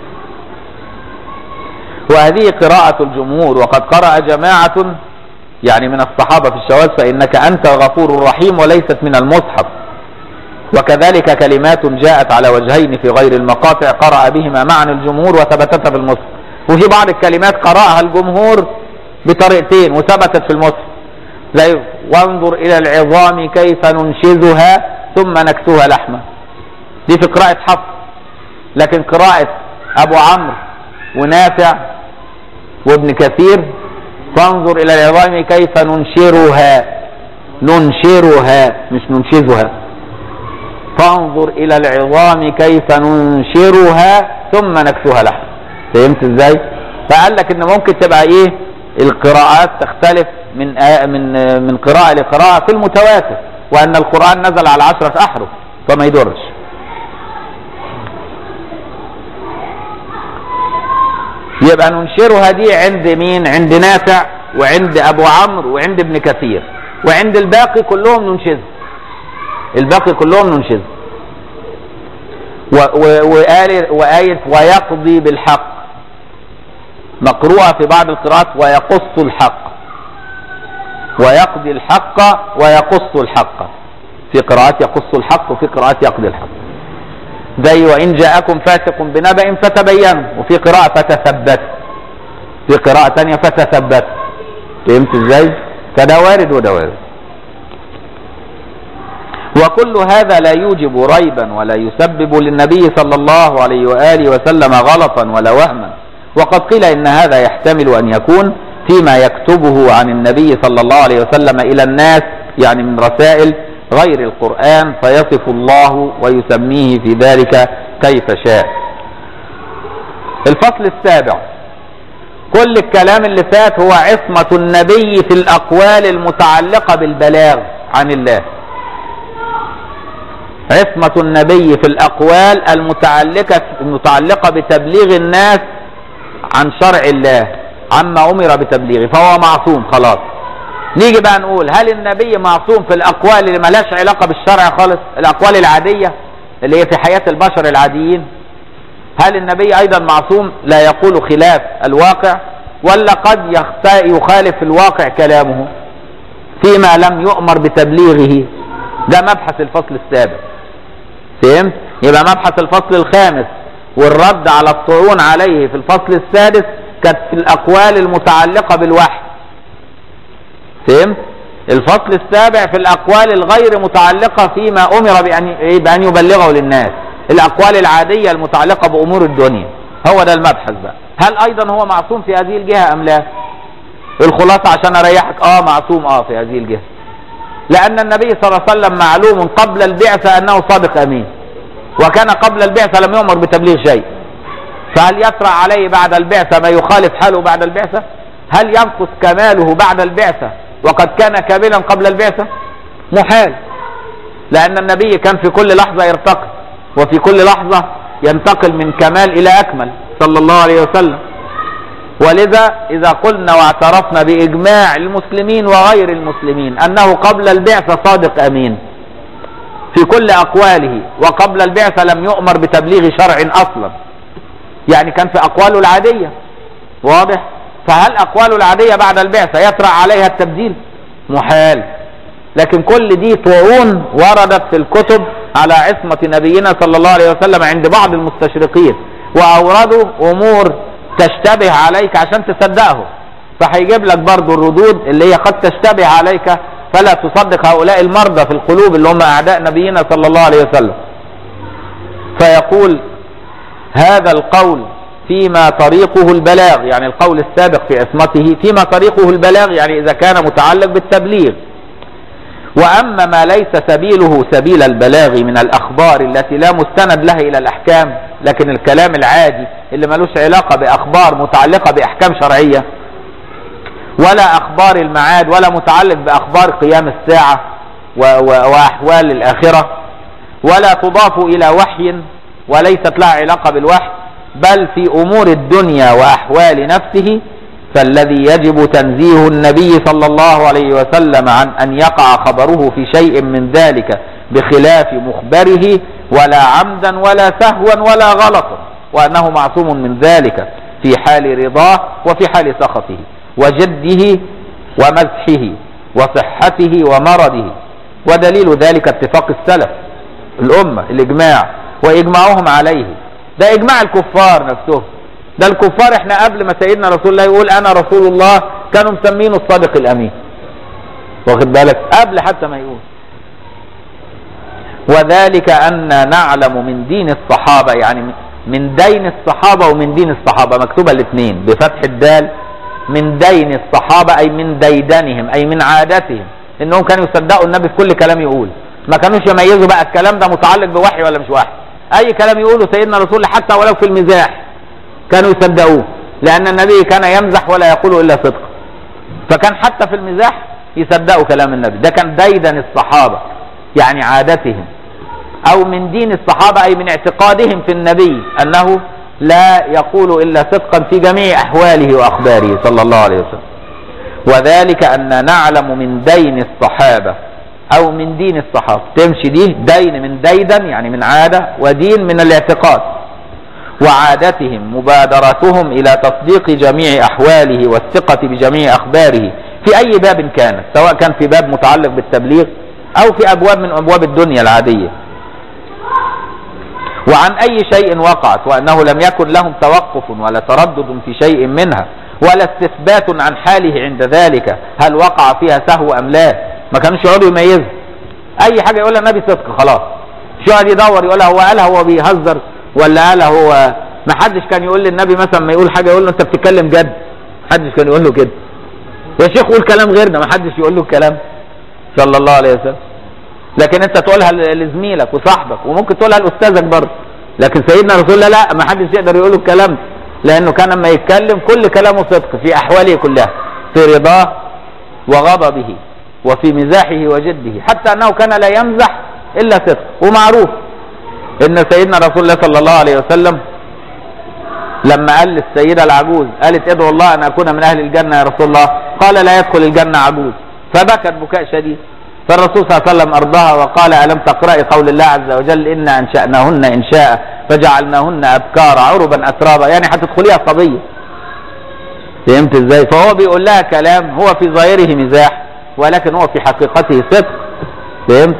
وهذه قراءة الجمهور وقد قرأ جماعة يعني من الصحابة في الشواذ فإنك أنت الغفور الرحيم وليست من المصحف وكذلك كلمات جاءت على وجهين في غير المقاطع قرأ بهما معنى الجمهور وثبتت في المصحف وفي بعض الكلمات قرأها الجمهور بطريقتين وثبتت في المصحف زي وانظر إلى العظام كيف ننشزها ثم نكسوها لحمة دي في قراءة حفص لكن قراءة ابو عمرو ونافع وابن كثير فانظر الى العظام كيف ننشرها ننشرها مش ننشزها فانظر الى العظام كيف ننشرها ثم نكسوها لحم فهمت ازاي فقال لك ان ممكن تبقى ايه القراءات تختلف من آه من آه من قراءة لقراءة في المتواتر وان القرآن نزل على عشرة احرف فما يدرش يبقى ننشرها دي عند مين عند نافع وعند ابو عمرو وعند ابن كثير وعند الباقي كلهم ننشز الباقي كلهم ننشز وآية, وآية ويقضي بالحق مقروءة في بعض القراءات ويقص الحق ويقضي الحق ويقص الحق في قراءات يقص الحق وفي قراءات يقضي الحق زي وإن جاءكم فاسق بنبأ فتبينوا وفي قراءة فتثبت في قراءة ثانية فتثبت فهمت ازاي؟ فده وارد وده وارد وكل هذا لا يوجب ريبا ولا يسبب للنبي صلى الله عليه وآله وسلم غلطا ولا وهما وقد قيل إن هذا يحتمل أن يكون فيما يكتبه عن النبي صلى الله عليه وسلم إلى الناس يعني من رسائل غير القرآن فيصف الله ويسميه في ذلك كيف شاء الفصل السابع كل الكلام اللي فات هو عصمة النبي في الأقوال المتعلقة بالبلاغ عن الله عصمة النبي في الأقوال المتعلقة المتعلقة بتبليغ الناس عن شرع الله عما أمر بتبليغه فهو معصوم خلاص نيجي بقى نقول هل النبي معصوم في الأقوال اللي ملهاش علاقة بالشرع خالص الأقوال العادية اللي هي في حياة البشر العاديين هل النبي أيضا معصوم لا يقول خلاف الواقع ولا قد يخالف الواقع كلامه فيما لم يؤمر بتبليغه ده مبحث الفصل السابع فهمت يبقى مبحث الفصل الخامس والرد على الطعون عليه في الفصل السادس كانت في الأقوال المتعلقة بالوحي فهمت الفصل السابع في الأقوال الغير متعلقة فيما أمر بأن, بأن يبلغه للناس الأقوال العادية المتعلقة بأمور الدنيا هو ده المبحث بقى هل أيضا هو معصوم في هذه الجهة أم لا الخلاصة عشان أريحك آه معصوم آه في هذه الجهة لأن النبي صلى الله عليه وسلم معلوم قبل البعثة أنه صادق أمين وكان قبل البعثة لم يؤمر بتبليغ شيء فهل يطرأ عليه بعد البعثة ما يخالف حاله بعد البعثة هل ينقص كماله بعد البعثة وقد كان كاملا قبل البعثة محال لأن النبي كان في كل لحظة يرتقي وفي كل لحظة ينتقل من كمال إلى أكمل صلى الله عليه وسلم ولذا إذا قلنا واعترفنا بإجماع المسلمين وغير المسلمين أنه قبل البعثة صادق أمين في كل أقواله وقبل البعثة لم يؤمر بتبليغ شرع أصلا يعني كان في أقواله العادية واضح فهل أقواله العادية بعد البعثة يطرأ عليها التبديل محال لكن كل دي طعون وردت في الكتب على عصمة نبينا صلى الله عليه وسلم عند بعض المستشرقين وأوردوا أمور تشتبه عليك عشان تصدقه فهيجيب لك برضو الردود اللي هي قد تشتبه عليك فلا تصدق هؤلاء المرضى في القلوب اللي هم أعداء نبينا صلى الله عليه وسلم فيقول هذا القول فيما طريقه البلاغ يعني القول السابق في عصمته فيما طريقه البلاغ يعني إذا كان متعلق بالتبليغ وأما ما ليس سبيله سبيل البلاغ من الأخبار التي لا مستند لها إلى الأحكام لكن الكلام العادي اللي ملوش علاقة بأخبار متعلقة بأحكام شرعية ولا أخبار المعاد ولا متعلق بأخبار قيام الساعة وأحوال الآخرة ولا تضاف إلى وحي وليست لها علاقة بالوحي بل في أمور الدنيا وأحوال نفسه فالذي يجب تنزيه النبي صلى الله عليه وسلم عن أن يقع خبره في شيء من ذلك بخلاف مخبره ولا عمدا ولا سهوا ولا غلطا وأنه معصوم من ذلك في حال رضاه وفي حال سخطه وجده ومزحه وصحته ومرضه ودليل ذلك اتفاق السلف الأمة الإجماع وإجماعهم عليه ده إجماع الكفار نفسهم ده الكفار احنا قبل ما سيدنا رسول الله يقول أنا رسول الله كانوا مسمينه الصادق الأمين واخد بالك قبل حتى ما يقول وذلك أن نعلم من دين الصحابة يعني من دين الصحابة ومن دين الصحابة مكتوبة الاثنين بفتح الدال من دين الصحابة أي من ديدنهم أي من عادتهم إنهم كانوا يصدقوا النبي في كل كلام يقول ما كانوش يميزوا بقى الكلام ده متعلق بوحي ولا مش وحي أي كلام يقوله سيدنا رسول الله حتى ولو في المزاح كانوا يصدقوه لأن النبي كان يمزح ولا يقول إلا صدقا فكان حتى في المزاح يصدقوا كلام النبي ده كان ديدن الصحابة يعني عادتهم أو من دين الصحابة أي من اعتقادهم في النبي أنه لا يقول إلا صدقا في جميع أحواله وأخباره صلى الله عليه وسلم وذلك أن نعلم من دين الصحابة أو من دين الصحابة تمشي دي دين من ديدا يعني من عادة ودين من الاعتقاد وعادتهم مبادرتهم إلى تصديق جميع أحواله والثقة بجميع أخباره في أي باب كانت سواء كان في باب متعلق بالتبليغ أو في أبواب من أبواب الدنيا العادية وعن أي شيء وقعت وأنه لم يكن لهم توقف ولا تردد في شيء منها ولا استثبات عن حاله عند ذلك هل وقع فيها سهو أم لا ما كانوش يقعدوا يميزوا أي حاجة يقولها النبي صدق خلاص شو قاعد يدور يقولها هو قالها هو بيهزر ولا قالها هو ما حدش كان يقول للنبي مثلا ما يقول حاجة يقول له أنت بتتكلم جد حدش كان يقول له كده يا شيخ قول كلام غيرنا ما حدش يقول له الكلام صلى الله عليه وسلم لكن انت تقولها لزميلك وصاحبك وممكن تقولها لاستاذك برضه لكن سيدنا رسول الله لا ما حدش يقدر يقول له الكلام لانه كان لما يتكلم كل كلامه صدق في احواله كلها في رضاه وغضبه وفي مزاحه وجده حتى انه كان لا يمزح الا صدق ومعروف ان سيدنا رسول الله صلى الله عليه وسلم لما قال للسيدة العجوز قالت ادعو الله ان اكون من اهل الجنة يا رسول الله قال لا يدخل الجنة عجوز فبكت بكاء شديد فالرسول صلى الله عليه وسلم ارضاها وقال الم تقرأي قول الله عز وجل انا انشأناهن انشاء فجعلناهن ابكارا عربا اترابا يعني هتدخليها صبية فهمت ازاي فهو بيقول لها كلام هو في ظاهره مزاح ولكن هو في حقيقته صدق فهمت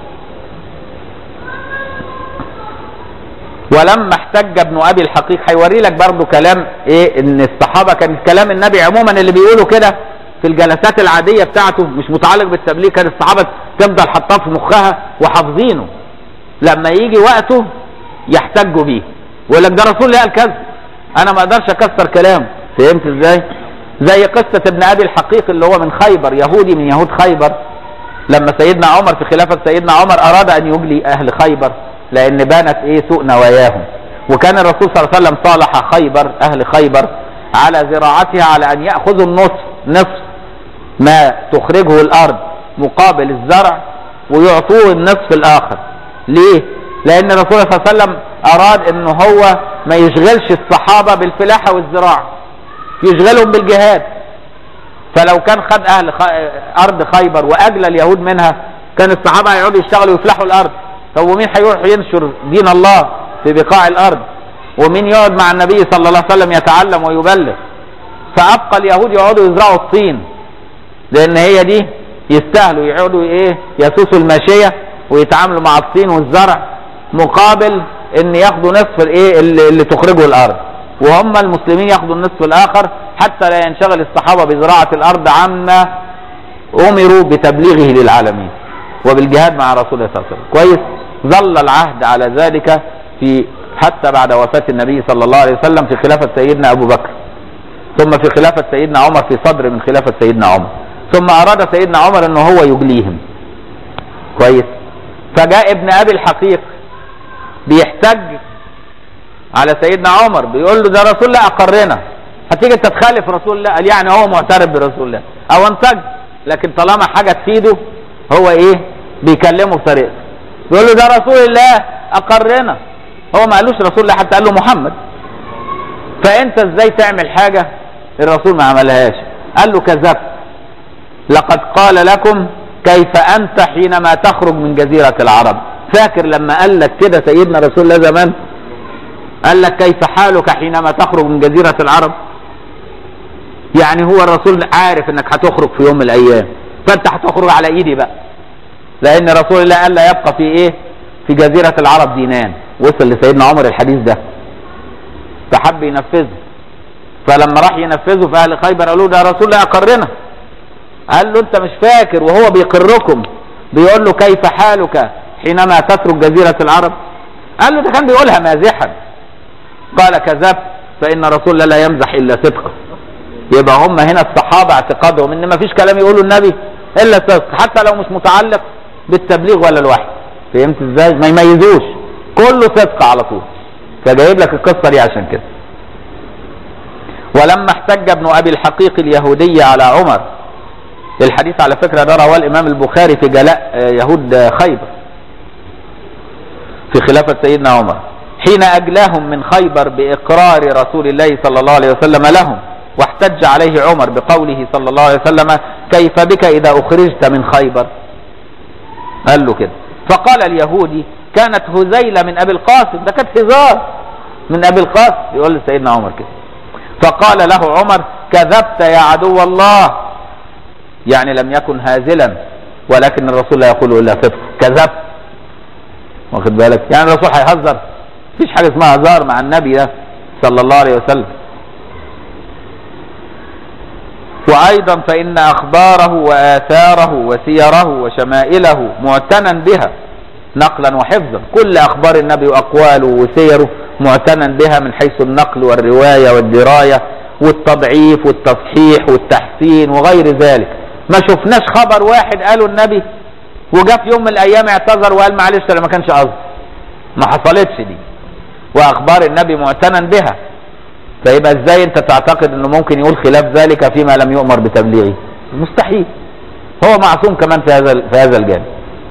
ولما احتج ابن ابي الحقيق هيوري لك برضه كلام ايه ان الصحابه كان كلام النبي عموما اللي بيقولوا كده في الجلسات العاديه بتاعته مش متعلق بالتبليغ كان الصحابه تفضل حاطاه في مخها وحافظينه لما يجي وقته يحتجوا بيه ويقول لك ده رسول الله قال كذا انا ما اقدرش اكسر كلام فهمت ازاي زي قصه ابن ابي الحقيق اللي هو من خيبر يهودي من يهود خيبر لما سيدنا عمر في خلافه سيدنا عمر اراد ان يجلي اهل خيبر لان بانت ايه سوء نواياهم وكان الرسول صلى الله عليه وسلم صالح خيبر اهل خيبر على زراعتها على ان ياخذوا النصف نصف ما تخرجه الارض مقابل الزرع ويعطوه النصف الاخر ليه لان الرسول صلى الله عليه وسلم اراد ان هو ما يشغلش الصحابه بالفلاحه والزراعه يشغلهم بالجهاد فلو كان خد اهل خ... ارض خيبر واجلى اليهود منها كان الصحابه هيقعدوا يشتغلوا ويفلحوا الارض طب ومين هيروح ينشر دين الله في بقاع الارض ومين يقعد مع النبي صلى الله عليه وسلم يتعلم ويبلغ فابقى اليهود يقعدوا يزرعوا الطين لان هي دي يستاهلوا يقعدوا ايه يسوسوا الماشيه ويتعاملوا مع الطين والزرع مقابل ان ياخدوا نصف الايه اللي, اللي تخرجه الارض وهم المسلمين ياخدوا النصف الاخر حتى لا ينشغل الصحابه بزراعه الارض عما امروا بتبليغه للعالمين وبالجهاد مع رسول الله صلى الله عليه وسلم كويس ظل العهد على ذلك في حتى بعد وفاة النبي صلى الله عليه وسلم في خلافة سيدنا أبو بكر ثم في خلافة سيدنا عمر في صدر من خلافة سيدنا عمر ثم أراد سيدنا عمر أنه هو يجليهم كويس فجاء ابن أبي الحقيق بيحتج على سيدنا عمر بيقول له ده رسول الله أقرنا هتيجي انت تخالف رسول الله قال يعني هو معترف برسول الله او انتج لكن طالما حاجة تفيده هو ايه بيكلمه بطريقته بيقول له ده رسول الله اقرنا هو ما قالوش رسول الله حتى قال له محمد فانت ازاي تعمل حاجة الرسول ما عملهاش قال له كذبت لقد قال لكم كيف انت حينما تخرج من جزيرة العرب فاكر لما قال لك كده سيدنا رسول الله زمان قال لك كيف حالك حينما تخرج من جزيرة العرب يعني هو الرسول عارف انك هتخرج في يوم من الايام فانت هتخرج على ايدي بقى لان رسول الله قال لا يبقى في ايه في جزيرة العرب دينان وصل لسيدنا عمر الحديث ده فحب ينفذه فلما راح ينفذه في اهل خيبر قالوا ده رسول الله اقرنا قال له انت مش فاكر وهو بيقركم بيقول له كيف حالك حينما تترك جزيرة العرب قال له ده كان بيقولها مازحا قال كذبت فإن رسول الله لا يمزح إلا صدقا يبقى هم هنا الصحابة اعتقادهم ان ما فيش كلام يقوله النبي الا صدق حتى لو مش متعلق بالتبليغ ولا الوحي فهمت ازاي ما يميزوش كله صدق على طول فجايب لك القصة دي عشان كده ولما احتج ابن ابي الحقيق اليهودي على عمر الحديث على فكرة ده رواه الامام البخاري في جلاء يهود خيبر في خلافة سيدنا عمر حين اجلاهم من خيبر باقرار رسول الله صلى الله عليه وسلم لهم واحتج عليه عمر بقوله صلى الله عليه وسلم كيف بك اذا اخرجت من خيبر قال له كده فقال اليهودي كانت هزيلة من ابي القاسم ده كانت هزار من ابي القاسم يقول لسيدنا عمر كده فقال له عمر كذبت يا عدو الله يعني لم يكن هازلا ولكن الرسول لا يقول الا صدق كذبت واخد بالك يعني الرسول هيهزر مفيش حاجه اسمها هزار مع النبي ده صلى الله عليه وسلم وايضا فان اخباره واثاره وسيره وشمائله معتنى بها نقلا وحفظا كل اخبار النبي واقواله وسيره معتنى بها من حيث النقل والروايه والدرايه والتضعيف والتصحيح والتحسين وغير ذلك ما شفناش خبر واحد قاله النبي وجاء في يوم من الايام اعتذر وقال معلش انا ما كانش قصدي ما حصلتش دي واخبار النبي معتنى بها فيبقى ازاي انت تعتقد انه ممكن يقول خلاف ذلك فيما لم يؤمر بتبليغه مستحيل هو معصوم كمان في هذا في هذا الجانب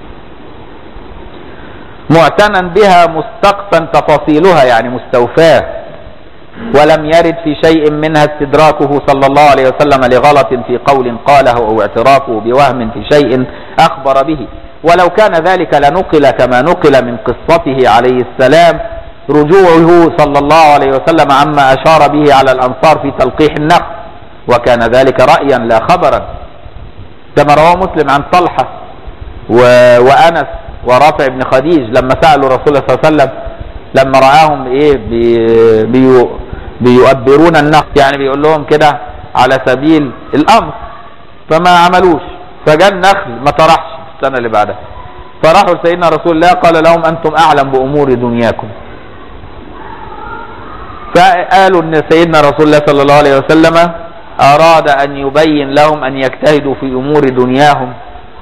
معتنى بها مستقصا تفاصيلها يعني مستوفاه ولم يرد في شيء منها استدراكه صلى الله عليه وسلم لغلط في قول قاله او اعترافه بوهم في شيء اخبر به ولو كان ذلك لنقل كما نقل من قصته عليه السلام رجوعه صلى الله عليه وسلم عما اشار به على الانصار في تلقيح النخل وكان ذلك رايا لا خبرا كما رواه مسلم عن طلحه و... وانس ورافع بن خديج لما سالوا رسول الله صلى الله عليه وسلم لما راهم ايه بي... بي... بيؤبرون النخل يعني بيقول لهم كده على سبيل الامر فما عملوش فجاء النخل ما طرحش السنه اللي بعدها فراحوا لسيدنا رسول الله قال لهم انتم اعلم بامور دنياكم فقالوا ان سيدنا رسول الله صلى الله عليه وسلم اراد ان يبين لهم ان يجتهدوا في امور دنياهم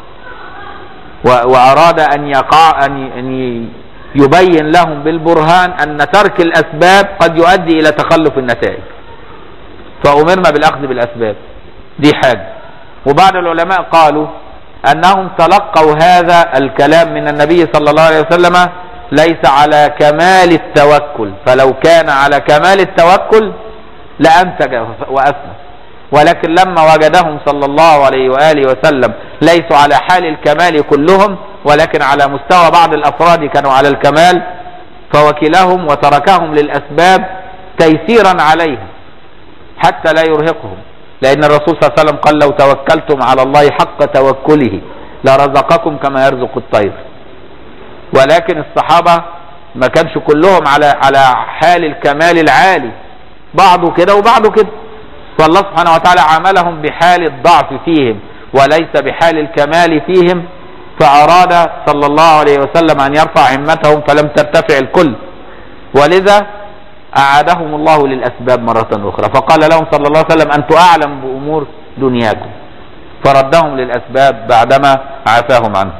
واراد ان يقع ان يبين لهم بالبرهان ان ترك الاسباب قد يؤدي الى تخلف النتائج فامرنا بالاخذ بالاسباب دي حاجه وبعض العلماء قالوا انهم تلقوا هذا الكلام من النبي صلى الله عليه وسلم ليس على كمال التوكل فلو كان على كمال التوكل لانتج واثنى ولكن لما وجدهم صلى الله عليه واله وسلم ليسوا على حال الكمال كلهم ولكن على مستوى بعض الافراد كانوا على الكمال فوكلهم وتركهم للاسباب تيسيرا عليهم حتى لا يرهقهم لان الرسول صلى الله عليه وسلم قال لو توكلتم على الله حق توكله لرزقكم كما يرزق الطير ولكن الصحابه ما كانش كلهم على على حال الكمال العالي بعضه كده وبعضه كده فالله سبحانه وتعالى عاملهم بحال الضعف فيهم وليس بحال الكمال فيهم فأراد صلى الله عليه وسلم أن يرفع همتهم فلم ترتفع الكل ولذا أعادهم الله للأسباب مرة أخرى فقال لهم صلى الله عليه وسلم أنتم أعلم بأمور دنياكم فردهم للأسباب بعدما عافاهم عنه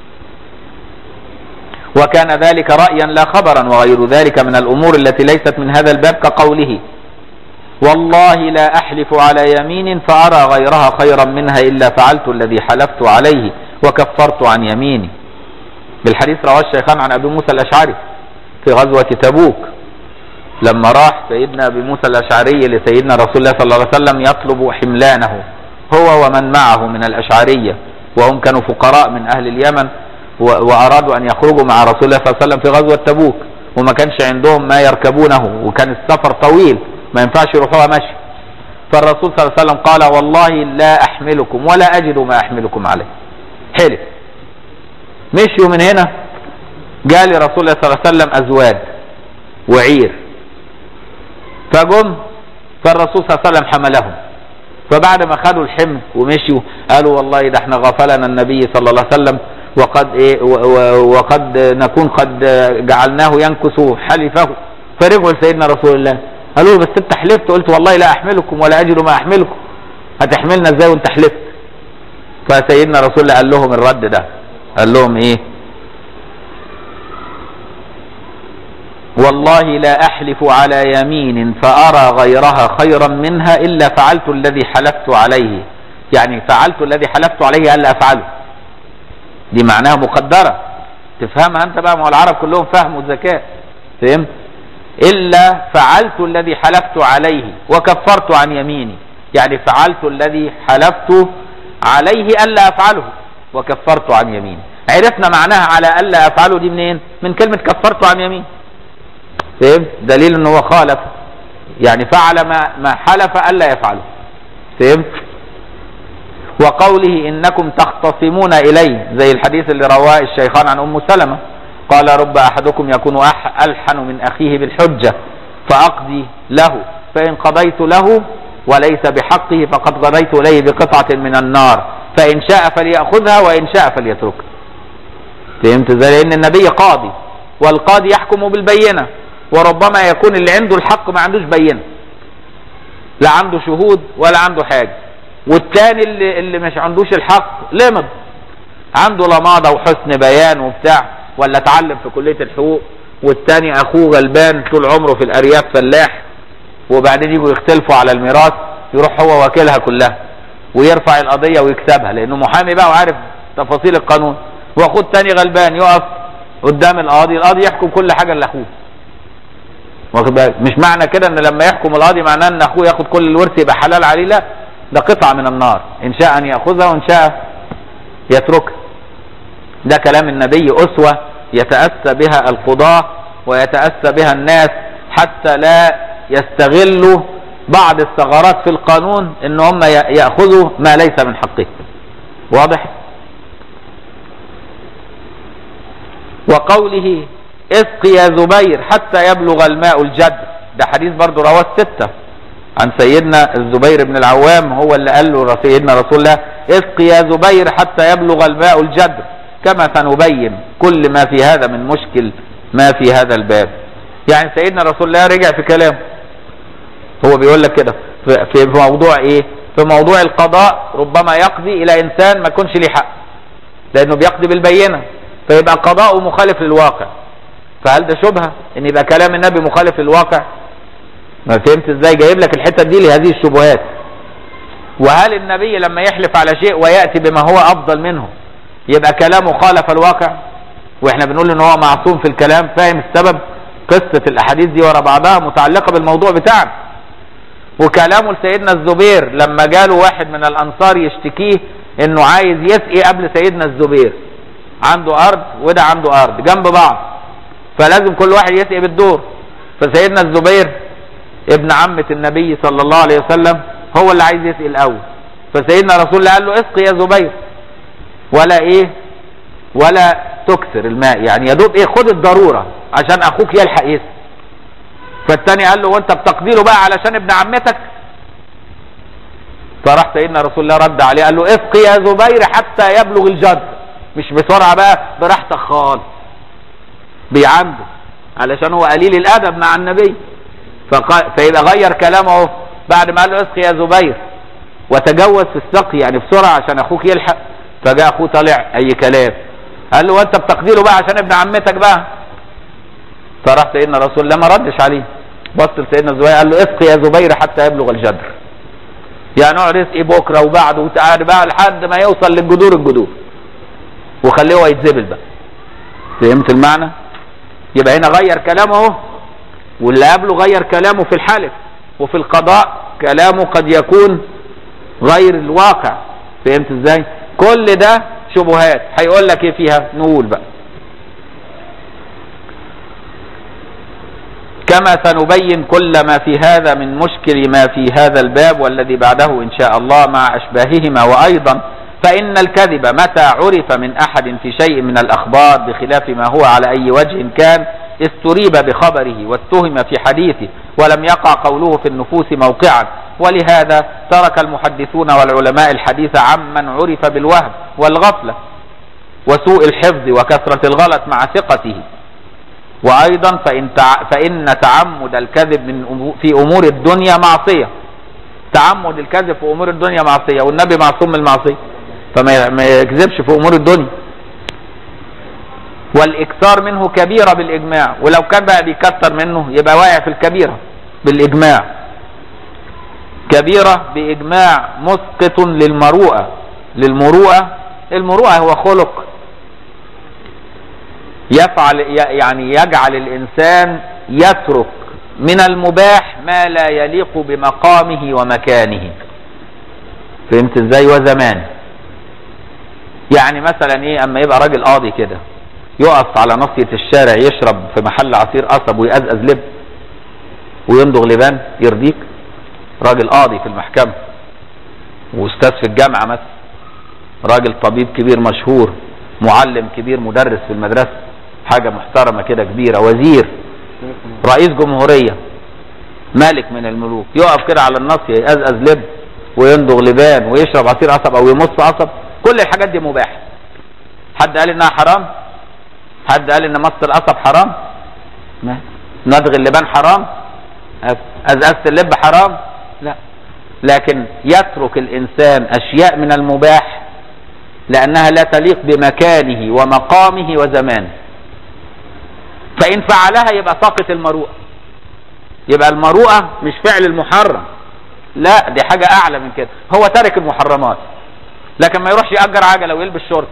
وكان ذلك رأيا لا خبرا وغير ذلك من الأمور التي ليست من هذا الباب كقوله والله لا أحلف على يمين فأرى غيرها خيرا منها إلا فعلت الذي حلفت عليه وكفرت عن يميني بالحديث رواه الشيخان عن أبي موسى الأشعري في غزوة تبوك لما راح سيدنا أبي موسى الأشعري لسيدنا رسول الله صلى الله عليه وسلم يطلب حملانه هو ومن معه من الأشعرية وهم كانوا فقراء من أهل اليمن وأرادوا أن يخرجوا مع رسول الله صلى الله عليه وسلم في غزوة تبوك وما كانش عندهم ما يركبونه وكان السفر طويل ما ينفعش يروحوها مشي فالرسول صلى الله عليه وسلم قال والله لا أحملكم ولا أجد ما أحملكم عليه حلف مشيوا من هنا جاء لرسول الله صلى الله عليه وسلم أزواج وعير فجم فالرسول صلى الله عليه وسلم حملهم فبعد ما خدوا الحمل ومشيوا قالوا والله ده احنا غفلنا النبي صلى الله عليه وسلم وقد ايه وقد نكون قد جعلناه ينكس حلفه فرجعوا لسيدنا رسول الله قالوا له بس انت حلفت قلت والله لا احملكم ولا اجد ما احملكم هتحملنا ازاي وانت حلفت فسيدنا رسول الله قال لهم الرد ده قال لهم ايه والله لا احلف على يمين فارى غيرها خيرا منها الا فعلت الذي حلفت عليه يعني فعلت الذي حلفت عليه الا افعله دي معناها مقدره تفهمها انت بقى ما هو العرب كلهم فهم وذكاء فهمت الا فعلت الذي حلفت عليه وكفرت عن يميني يعني فعلت الذي حلفت عليه الا افعله وكفرت عن يميني عرفنا معناها على الا افعله دي منين من كلمه كفرت عن يمين فهمت دليل ان هو خالف يعني فعل ما ما حلف الا يفعله فهمت وقوله انكم تختصمون اليه زي الحديث اللي رواه الشيخان عن ام سلمه قال رب احدكم يكون أح الحن من اخيه بالحجه فاقضي له فان قضيت له وليس بحقه فقد قضيت اليه بقطعه من النار فان شاء فليأخذها وان شاء فليتركها فهمت ازاي لان النبي قاضي والقاضي يحكم بالبينه وربما يكون اللي عنده الحق ما عندوش بينه لا عنده شهود ولا عنده حاجه والتاني اللي, اللي مش عندوش الحق لمض عنده لماضه وحسن بيان وبتاع ولا اتعلم في كليه الحقوق والتاني اخوه غلبان طول عمره في الارياف فلاح وبعدين يجوا يختلفوا على الميراث يروح هو واكلها كلها ويرفع القضيه ويكسبها لانه محامي بقى وعارف تفاصيل القانون واخوه التاني غلبان يقف قدام القاضي القاضي يحكم كل حاجه لاخوه واخد بالك مش معنى كده ان لما يحكم القاضي معناه ان اخوه ياخد كل الورث يبقى حلال عليه لا ده قطعه من النار ان شاء ان ياخذها وان شاء يتركها ده كلام النبي اسوه يتاسى بها القضاه ويتاسى بها الناس حتى لا يستغلوا بعض الثغرات في القانون ان هم ياخذوا ما ليس من حقهم واضح وقوله اسق يا زبير حتى يبلغ الماء الجدر ده حديث برضو رواه الستة عن سيدنا الزبير بن العوام هو اللي قال له سيدنا رسول الله اسق يا زبير حتى يبلغ الماء الجدر كما سنبين كل ما في هذا من مشكل ما في هذا الباب يعني سيدنا رسول الله رجع في كلامه هو بيقول لك كده في موضوع ايه في موضوع القضاء ربما يقضي الى انسان ما يكونش ليه حق لانه بيقضي بالبينه فيبقى قضاؤه مخالف للواقع فهل ده شبهه ان يبقى كلام النبي مخالف للواقع ما فهمت ازاي جايب لك الحته دي لهذه الشبهات وهل النبي لما يحلف على شيء وياتي بما هو افضل منه يبقى كلامه خالف الواقع واحنا بنقول ان هو معصوم في الكلام فاهم السبب قصه الاحاديث دي ورا بعضها متعلقه بالموضوع بتاعنا وكلامه لسيدنا الزبير لما جاله واحد من الانصار يشتكيه انه عايز يسقي قبل سيدنا الزبير عنده ارض وده عنده ارض جنب بعض فلازم كل واحد يسقي بالدور فسيدنا الزبير ابن عمة النبي صلى الله عليه وسلم هو اللي عايز يسقي الاول فسيدنا رسول الله قال له اسقي يا زبير ولا ايه ولا تكثر الماء يعني يا دوب ايه خد الضروره عشان اخوك يلحق يسقي فالتاني قال له وانت بتقديره بقى علشان ابن عمتك فراح سيدنا رسول الله رد عليه قال له اسقي يا زبير حتى يبلغ الجد مش بسرعه بقى براحتك خالص بيعنده علشان هو قليل الادب مع النبي فقال فيبقى غير كلامه بعد ما قال له اسقي يا زبير وتجوز في السقي يعني بسرعه عشان اخوك يلحق فجاء اخوه طالع اي كلام قال له وانت بتقديره بقى عشان ابن عمتك بقى فراح سيدنا رسول الله ما ردش عليه بص لسيدنا الزبير قال له اسقي يا زبير حتى يبلغ الجدر يعني اقعد اسقي بكره وبعده وتعالى بقى لحد ما يوصل للجذور الجذور وخليه هو يتزبل بقى فهمت المعنى يبقى هنا غير كلامه اهو واللي قبله غير كلامه في الحلف وفي القضاء كلامه قد يكون غير الواقع فهمت ازاي كل ده شبهات هيقول لك ايه فيها نقول بقى كما سنبين كل ما في هذا من مشكل ما في هذا الباب والذي بعده ان شاء الله مع اشباههما وايضا فإن الكذب متى عرف من أحد في شيء من الأخبار بخلاف ما هو على أي وجه كان استريب بخبره واتهم في حديثه ولم يقع قوله في النفوس موقعا ولهذا ترك المحدثون والعلماء الحديث عمن عرف بالوهم والغفلة وسوء الحفظ وكثرة الغلط مع ثقته وايضا فان تع... فان تعمد الكذب من أمو... في امور الدنيا معصيه تعمد الكذب في امور الدنيا معصيه والنبي معصوم من المعصيه فما ي- ما يكذبش في امور الدنيا والاكثار منه كبيره بالاجماع ولو كان بقى بيكثر منه يبقى واقع في الكبيره بالاجماع كبيره باجماع مسقط للمروءه للمروءه المروءه هو خلق يفعل ي- يعني يجعل الانسان يترك من المباح ما لا يليق بمقامه ومكانه فهمت ازاي وزمانه يعني مثلا ايه اما يبقى راجل قاضي كده يقف على ناصية الشارع يشرب في محل عصير قصب ويقزقز لب ويمضغ لبان يرضيك راجل قاضي في المحكمة واستاذ في الجامعة مثلا راجل طبيب كبير مشهور معلم كبير مدرس في المدرسة حاجة محترمة كده كبيرة وزير رئيس جمهورية ملك من الملوك يقف كده على الناصية يقزقز لب ويندغ لبان ويشرب عصير قصب او يمص قصب كل الحاجات دي مباحة حد قال انها حرام حد قال ان مص القصب حرام ما ندغ اللبان حرام ازازة اللب حرام لا لكن يترك الانسان اشياء من المباح لانها لا تليق بمكانه ومقامه وزمانه فان فعلها يبقى ساقط المروءه يبقى المروءه مش فعل المحرم لا دي حاجه اعلى من كده هو تارك المحرمات لكن ما يروحش يأجر عجله ويلبس شورت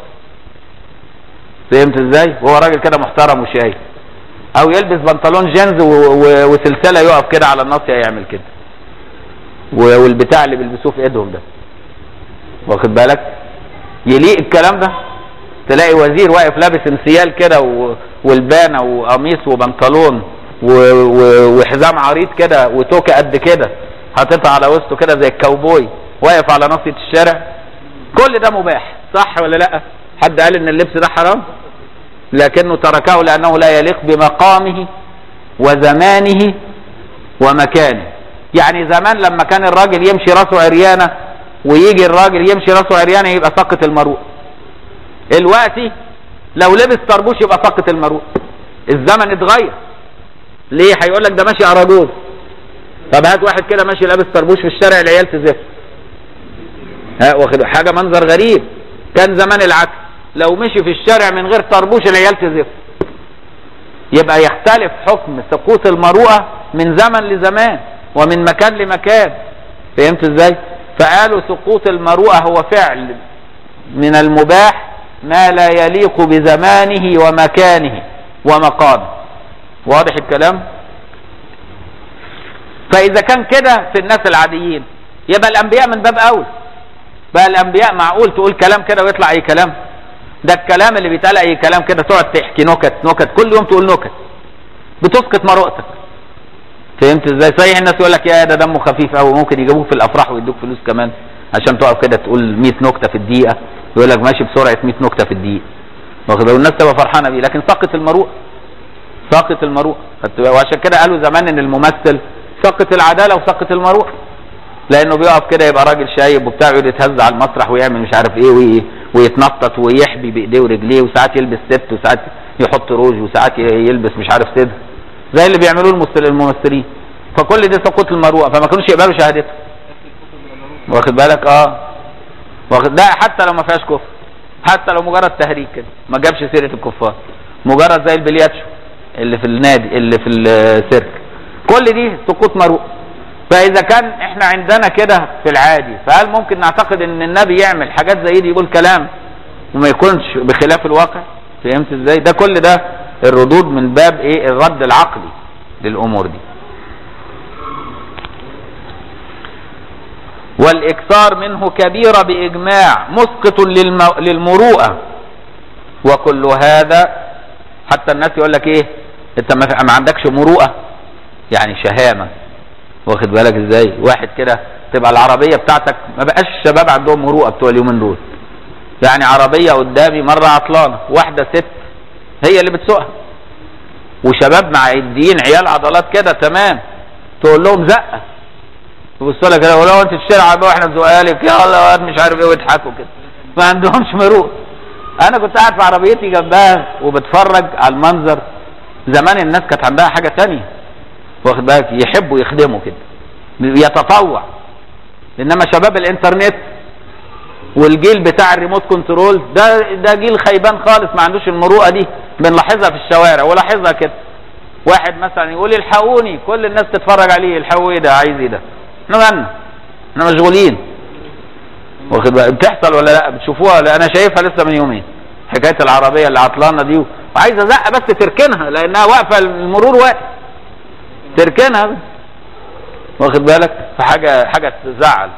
فهمت ازاي وهو راجل كده محترم وشايف او يلبس بنطلون جينز و- و- وسلسله يقف كده على الناصيه يعمل كده و- والبتاع اللي بيلبسوه في ايدهم ده واخد بالك يليق الكلام ده تلاقي وزير واقف لابس انسيال كده و- والبانه وقميص وبنطلون و- و- وحزام عريض كده وتوكه قد كده حاططها على وسطه كده زي الكاوبوي واقف على ناصيه الشارع كل ده مباح صح ولا لا حد قال ان اللبس ده حرام لكنه تركه لانه لا يليق بمقامه وزمانه ومكانه يعني زمان لما كان الراجل يمشي راسه عريانه ويجي الراجل يمشي راسه عريانه يبقى سقط المروءه دلوقتي لو لبس طربوش يبقى سقط المروءه الزمن اتغير ليه هيقول لك ده ماشي اراجوز طب هات واحد كده ماشي لابس طربوش في الشارع العيال تزف ها واخد حاجه منظر غريب كان زمان العكس لو مشي في الشارع من غير طربوش العيال تزف يبقى يختلف حكم سقوط المروءه من زمن لزمان ومن مكان لمكان فهمت ازاي فقالوا سقوط المروءه هو فعل من المباح ما لا يليق بزمانه ومكانه ومقامه واضح الكلام فاذا كان كده في الناس العاديين يبقى الانبياء من باب اول بقى الانبياء معقول تقول كلام كده ويطلع اي كلام ده الكلام اللي بيتقال اي كلام كده تقعد تحكي نكت نكت كل يوم تقول نكت بتسقط مروءتك فهمت ازاي صحيح الناس يقول لك يا ده دمه خفيف قوي ممكن يجيبوك في الافراح ويدوك فلوس كمان عشان تقف كده تقول 100 نكته في الدقيقه يقول لك ماشي بسرعه 100 نكته في الدقيقه واخد بالك؟ والناس تبقى فرحانه بيه لكن سقط المروءه سقط المروءه خدت بالك؟ وعشان كده قالوا زمان ان الممثل سقط العداله وسقط المروءه لانه بيقف كده يبقى راجل شايب وبتاع يقعد يتهز على المسرح ويعمل مش عارف ايه وي- ويتنطط ويحبي بايديه ورجليه وساعات يلبس ست وساعات يحط روج وساعات ي- يلبس مش عارف صدر زي اللي بيعملوه الممثل- الممثلين فكل ده سقوط المروءه فما كانوش يقبلوا شهادته واخد بالك اه واخد لا حتى لو ما فيهاش كفر حتى لو مجرد تهريج كده ما جابش سيره الكفار مجرد زي البلياتشو اللي في النادي اللي في السيرك كل دي سقوط مروءه فاذا كان احنا عندنا كده في العادي فهل ممكن نعتقد ان النبي يعمل حاجات زي دي يقول كلام وما يكونش بخلاف الواقع فهمت ازاي ده كل ده الردود من باب ايه الرد العقلي للامور دي والاكثار منه كبيرة باجماع مسقط للمو... للمروءة وكل هذا حتى الناس يقول لك ايه انت ما ما عندكش مروءة يعني شهامة واخد بالك ازاي واحد كده تبقى العربية بتاعتك ما بقاش الشباب عندهم مروءة بتوع اليومين دول يعني عربية قدامي مرة عطلانة واحدة ست هي اللي بتسوقها وشباب معديين عيال عضلات كده تمام تقول لهم زقة يبصوا لك كده ولو انت تشتري عربية واحنا زقالك يلا واد مش عارف ايه ويضحكوا كده ما عندهمش مروءة انا كنت قاعد في عربيتي جنبها وبتفرج على المنظر زمان الناس كانت عندها حاجة تانية واخد بالك يحبوا يخدموا كده يتطوع انما شباب الانترنت والجيل بتاع الريموت كنترول ده ده جيل خيبان خالص ما عندوش المروءه دي بنلاحظها في الشوارع ولاحظها كده واحد مثلا يقول الحقوني كل الناس تتفرج عليه الحقوا ايه ده عايز ايه ده احنا مالنا احنا مشغولين واخد بالك بتحصل ولا لا بتشوفوها ولا انا شايفها لسه من يومين حكايه العربيه اللي عطلانه دي وعايزه زقه بس تركنها لانها واقفه المرور واقف تركنها بس. واخد بالك في حاجه حاجه تزعل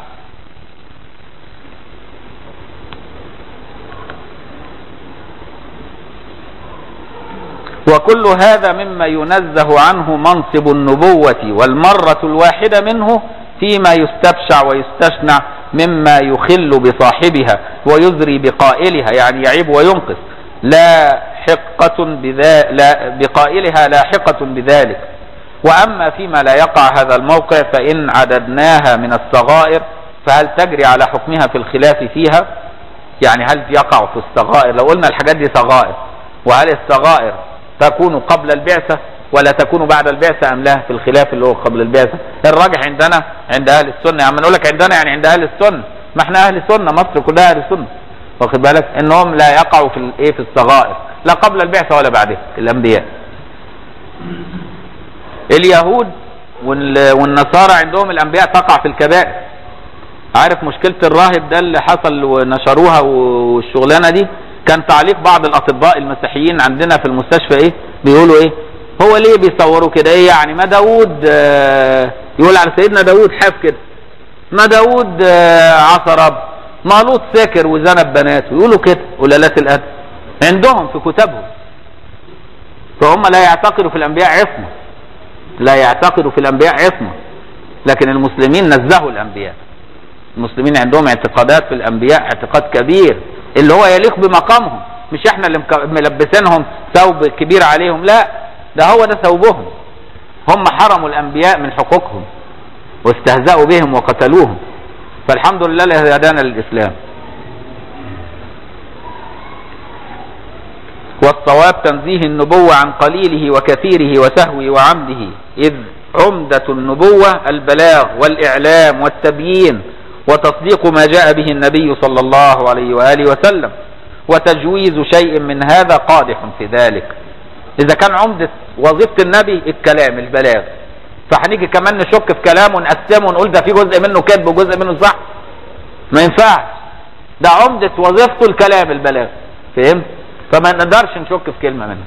وكل هذا مما ينزه عنه منصب النبوة والمرة الواحدة منه فيما يستبشع ويستشنع مما يخل بصاحبها ويزري بقائلها يعني يعيب وينقص لا حقة بذا لا بقائلها لاحقة بذلك وأما فيما لا يقع هذا الموقع فإن عددناها من الصغائر فهل تجري على حكمها في الخلاف فيها يعني هل يقع في الصغائر لو قلنا الحاجات دي صغائر وهل الصغائر تكون قبل البعثة ولا تكون بعد البعثة أم لا في الخلاف اللي هو قبل البعثة الراجح عندنا عند أهل السنة يعني نقول لك عندنا يعني عند أهل السنة ما احنا أهل سنة مصر كلها أهل سنة واخد بالك انهم لا يقعوا في الايه في الصغائر لا قبل البعثة ولا بعدها الأنبياء اليهود والنصارى عندهم الأنبياء تقع في الكبائر عارف مشكلة الراهب ده اللي حصل ونشروها والشغلانة دي كان تعليق بعض الاطباء المسيحيين عندنا في المستشفى ايه بيقولوا ايه هو ليه بيصوروا كده ايه يعني ما داود آه يقول على سيدنا داود حاف كده ما داود آه عصى رب ما لوط ساكر وزنب بناته يقولوا كده قلالات الادب عندهم في كتبهم فهم لا يعتقدوا في الانبياء عصمه لا يعتقدوا في الانبياء عصمه لكن المسلمين نزهوا الانبياء المسلمين عندهم اعتقادات في الانبياء اعتقاد كبير اللي هو يليق بمقامهم مش احنا اللي ملبسينهم ثوب كبير عليهم لا ده هو ده ثوبهم هم حرموا الانبياء من حقوقهم واستهزأوا بهم وقتلوهم فالحمد لله الذي هدانا للاسلام والصواب تنزيه النبوة عن قليله وكثيره وسهوه وعمده إذ عمدة النبوة البلاغ والإعلام والتبيين وتصديق ما جاء به النبي صلى الله عليه وآله وسلم وتجويز شيء من هذا قادح في ذلك إذا كان عمدة وظيفة النبي الكلام البلاغ فهنيجي كمان نشك في كلامه ونقسمه ونقول ده في جزء منه كذب وجزء منه صح ما ينفعش ده عمدة وظيفته الكلام البلاغ فهمت فما نقدرش نشك في كلمة منه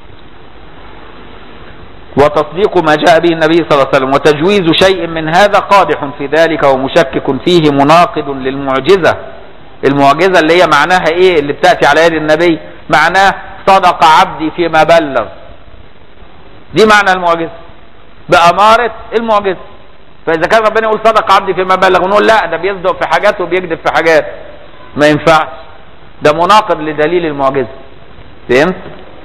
وتصديق ما جاء به النبي صلى الله عليه وسلم وتجويز شيء من هذا قادح في ذلك ومشكك فيه مناقض للمعجزة المعجزة اللي هي معناها ايه اللي بتأتي على يد النبي معناه صدق عبدي فيما بلغ دي معنى المعجزة بأمارة المعجزة فإذا كان ربنا يقول صدق عبدي فيما بلغ ونقول لا ده بيصدق في حاجات وبيكذب في حاجات ما ينفعش ده مناقض لدليل المعجزة فهمت؟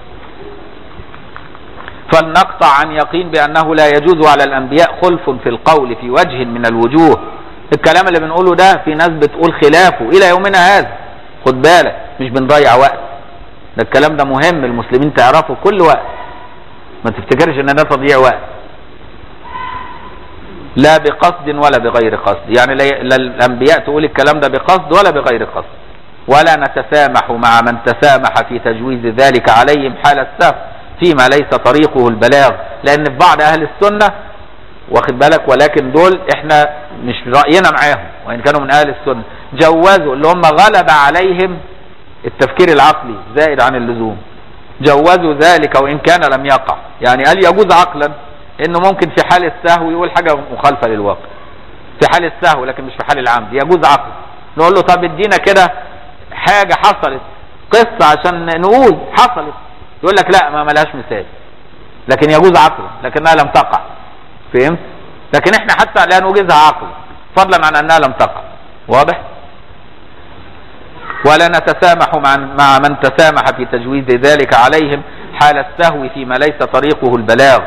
فلنقطع عن يقين بأنه لا يجوز على الأنبياء خلف في القول في وجه من الوجوه الكلام اللي بنقوله ده في ناس بتقول خلافه إلى يومنا هذا خد بالك مش بنضيع وقت ده الكلام ده مهم المسلمين تعرفه كل وقت ما تفتكرش ان ده تضييع وقت لا بقصد ولا بغير قصد يعني لا الأنبياء تقول الكلام ده بقصد ولا بغير قصد ولا نتسامح مع من تسامح في تجويز ذلك عليهم حال السهو فيما ليس طريقه البلاغ لان في بعض اهل السنة واخد بالك ولكن دول احنا مش رأينا معاهم وان كانوا من اهل السنة جوزوا اللي هم غلب عليهم التفكير العقلي زائد عن اللزوم جوزوا ذلك وان كان لم يقع يعني قال يجوز عقلا انه ممكن في حال السهو يقول حاجة مخالفة للواقع في حال السهو لكن مش في حال العمد يجوز عقلا نقول له طب ادينا كده حاجة حصلت قصة عشان نقول حصلت يقول لك لا ما ملهاش مثال لكن يجوز عقلا لكنها لم تقع فهمت لكن احنا حتى لا نوجزها عقلا فضلا عن انها لم تقع واضح ولا نتسامح مع, مع من تسامح في تجويز ذلك عليهم حال السهو فيما ليس طريقه البلاغ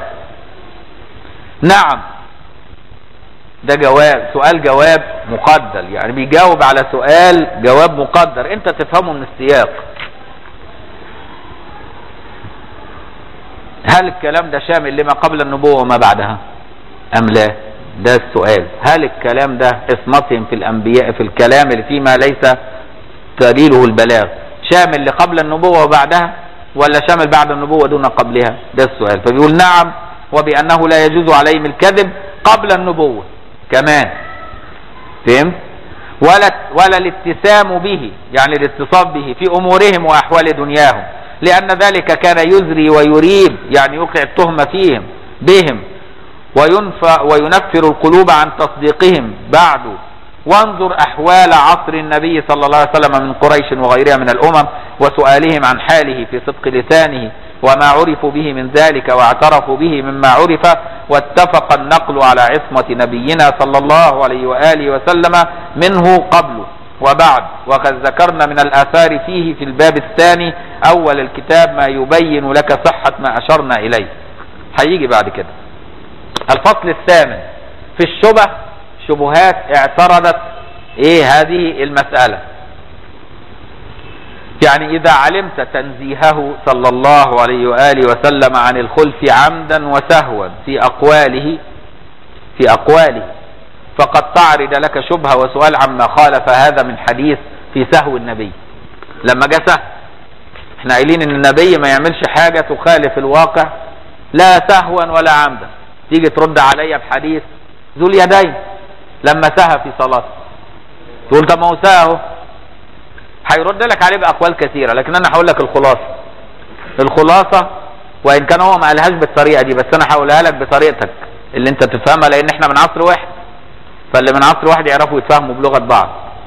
نعم ده جواب سؤال جواب مقدر يعني بيجاوب على سؤال جواب مقدر انت تفهمه من السياق هل هل الكلام ده شامل لما قبل النبوة وما بعدها أم لا ده السؤال هل الكلام ده اسمتهم في الأنبياء في الكلام اللي فيه ما ليس دليله البلاغ شامل لقبل النبوة وبعدها ولا شامل بعد النبوة دون قبلها ده السؤال فبيقول نعم وبأنه لا يجوز عليهم الكذب قبل النبوة كمان فهمت ولا ولا الاتسام به يعني الاتصاف به في امورهم واحوال دنياهم لان ذلك كان يزري ويريب يعني يوقع التهمه فيهم بهم وينفى وينفر القلوب عن تصديقهم بعد وانظر احوال عصر النبي صلى الله عليه وسلم من قريش وغيرها من الامم وسؤالهم عن حاله في صدق لسانه وما عرفوا به من ذلك واعترفوا به مما عرف واتفق النقل على عصمة نبينا صلى الله عليه وآله وسلم منه قبل وبعد وقد ذكرنا من الآثار فيه في الباب الثاني أول الكتاب ما يبين لك صحة ما أشرنا إليه هيجي بعد كده الفصل الثامن في الشبه شبهات اعترضت ايه هذه المسألة يعني إذا علمت تنزيهه صلى الله عليه وآله وسلم عن الخلف عمدا وسهوا في أقواله في أقواله فقد تعرض لك شبهة وسؤال عما خالف هذا من حديث في سهو النبي لما جاء سهو احنا قايلين ان النبي ما يعملش حاجة تخالف الواقع لا سهوا ولا عمدا تيجي ترد عليا بحديث ذو اليدين لما سهى في صلاته تقول طب ما هو سهى هيرد لك عليه باقوال كثيره لكن انا هقول لك الخلاصه الخلاصه وان كان هو ما قالهاش بالطريقه دي بس انا هقولها لك بطريقتك اللي انت تفهمها لان احنا من عصر واحد فاللي من عصر واحد يعرفوا يتفاهموا بلغه بعض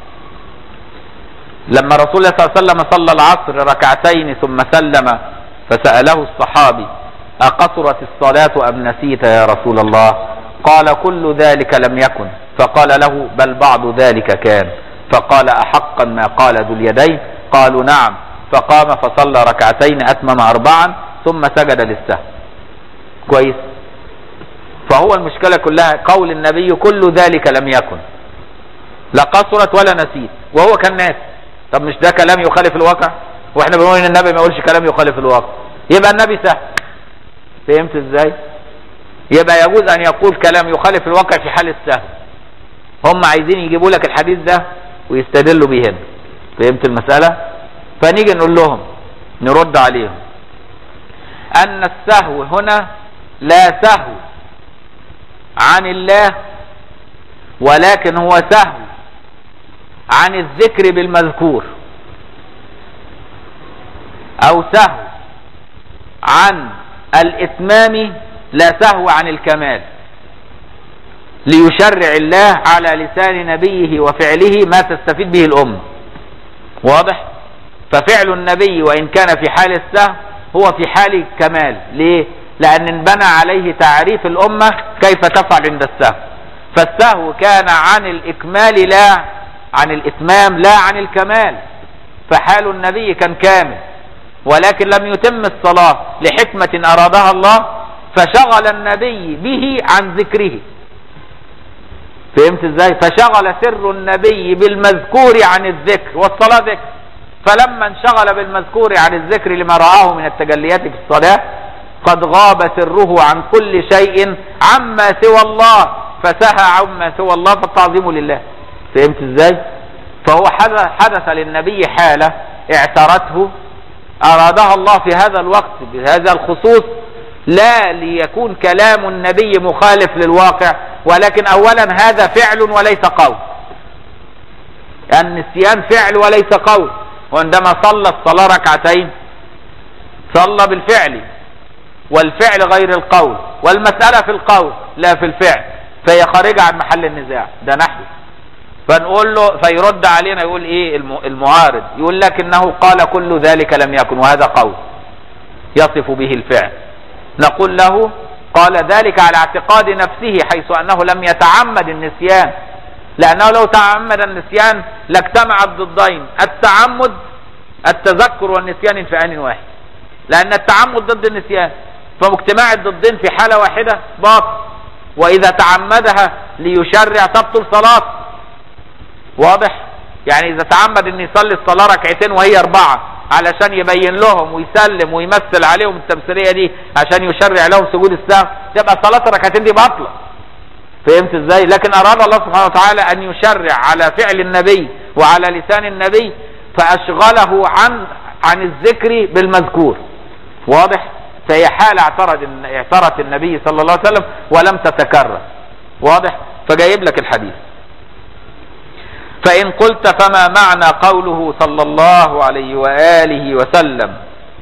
لما رسول الله صلى الله عليه وسلم صلى العصر ركعتين ثم سلم فسأله الصحابي أقصرت الصلاة أم نسيت يا رسول الله قال كل ذلك لم يكن فقال له بل بعض ذلك كان فقال أحقا ما قال ذو اليدين قالوا نعم فقام فصلى ركعتين أتمم أربعا ثم سجد للسهو كويس فهو المشكلة كلها قول النبي كل ذلك لم يكن لا قصرت ولا نسيت وهو كان ناس طب مش ده كلام يخالف الواقع واحنا بنقول ان النبي ما يقولش كلام يخالف الواقع يبقى النبي سهل فهمت ازاي يبقى يجوز ان يقول كلام يخالف الواقع في حال السهو هم عايزين يجيبوا لك الحديث ده ويستدلوا بيه هنا فهمت المسألة فنيجي نقول لهم نرد عليهم أن السهو هنا لا سهو عن الله ولكن هو سهو عن الذكر بالمذكور أو سهو عن الإتمام لا سهو عن الكمال ليشرع الله على لسان نبيه وفعله ما تستفيد به الأمة واضح ففعل النبي وإن كان في حال السهو هو في حال كمال ليه لأن انبنى عليه تعريف الأمة كيف تفعل عند السهو فالسهو كان عن الإكمال لا عن الإتمام لا عن الكمال فحال النبي كان كامل ولكن لم يتم الصلاة لحكمة أرادها الله فشغل النبي به عن ذكره فهمت ازاي فشغل سر النبي بالمذكور عن الذكر والصلاة ذكر فلما انشغل بالمذكور عن الذكر لما رآه من التجليات في الصلاة قد غاب سره عن كل شيء عما سوى الله فسهى عما سوى الله فالتعظيم لله فهمت ازاي فهو حدث للنبي حالة اعترته ارادها الله في هذا الوقت بهذا الخصوص لا ليكون كلام النبي مخالف للواقع ولكن اولا هذا فعل وليس قول النسيان فعل وليس قول وعندما صلى الصلاة ركعتين صلى بالفعل والفعل غير القول والمسألة في القول لا في الفعل فهي خارجة عن محل النزاع ده نحو فنقول له فيرد علينا يقول ايه المعارض يقول لك انه قال كل ذلك لم يكن وهذا قول يصف به الفعل نقول له قال ذلك على اعتقاد نفسه حيث انه لم يتعمد النسيان لانه لو تعمد النسيان لاجتمع الضدين التعمد التذكر والنسيان في ان واحد لان التعمد ضد النسيان فمجتمع الضدين في حالة واحدة باطل واذا تعمدها ليشرع تبطل صلاته واضح يعني اذا تعمد ان يصلي الصلاة ركعتين وهي اربعة علشان يبين لهم ويسلم ويمثل عليهم التمثيليه دي عشان يشرع لهم سجود السهو تبقى صلاه الركعتين دي باطله فهمت ازاي لكن اراد الله سبحانه وتعالى ان يشرع على فعل النبي وعلى لسان النبي فاشغله عن عن الذكر بالمذكور واضح فهي حالة اعترض اعترت النبي صلى الله عليه وسلم ولم تتكرر واضح فجايب لك الحديث فإن قلت فما معنى قوله صلى الله عليه وآله وسلم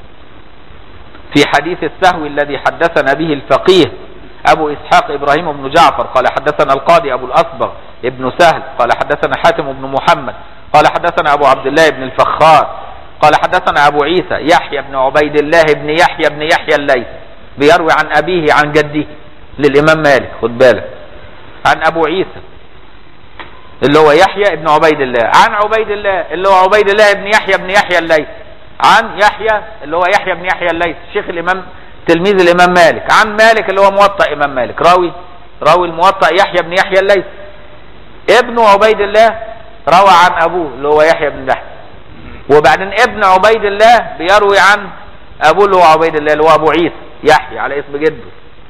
في حديث السهو الذي حدثنا به الفقيه أبو إسحاق إبراهيم بن جعفر قال حدثنا القاضي أبو الأصبغ ابن سهل قال حدثنا حاتم بن محمد قال حدثنا أبو عبد الله بن الفخار قال حدثنا أبو عيسى يحيى بن عبيد الله بن يحيى بن يحيى الليث بيروي عن أبيه عن جده للإمام مالك خد بالك عن أبو عيسى اللي هو يحيى بن عبيد الله عن عبيد الله اللي هو عبيد الله بن يحيى بن يحيى الليث عن يحيى اللي هو يحيى بن يحيى الليث شيخ الإمام تلميذ الإمام مالك عن مالك اللي هو موطأ إمام مالك راوي راوي الموطأ يحيى بن يحيى الليث ابن عبيد الله روى عن أبوه اللي هو يحيى بن يحيى وبعدين ابن عبيد الله بيروي عن ابوه اللي هو عبيد الله اللي هو ابو عيسى يحيى على اسم جده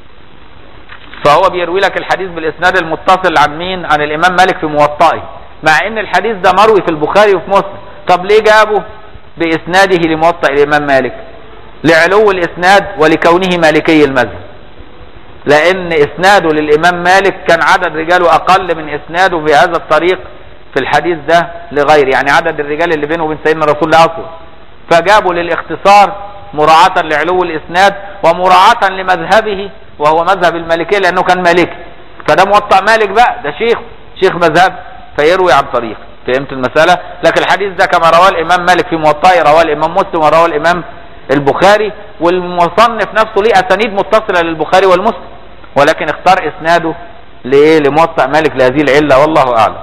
فهو بيروي لك الحديث بالاسناد المتصل عن مين عن الامام مالك في موطئه مع ان الحديث ده مروي في البخاري وفي مسلم طب ليه جابه باسناده لموطئ الامام مالك لعلو الاسناد ولكونه مالكي المذهب لان اسناده للامام مالك كان عدد رجاله اقل من اسناده بهذا الطريق في الحديث ده لغير يعني عدد الرجال اللي بينه وبين سيدنا رسول الله أصلا فجابوا للاختصار مراعاة لعلو الإسناد ومراعاة لمذهبه وهو مذهب المالكية لأنه كان مالكي فده موطأ مالك بقى ده شيخ شيخ مذهب فيروي عن طريق فهمت المسألة لكن الحديث ده كما رواه الإمام مالك في موطأه رواه الإمام مسلم ورواه الإمام البخاري والمصنف نفسه ليه أسانيد متصلة للبخاري والمسلم ولكن اختار إسناده لإيه لموطأ مالك لهذه العلة والله أعلم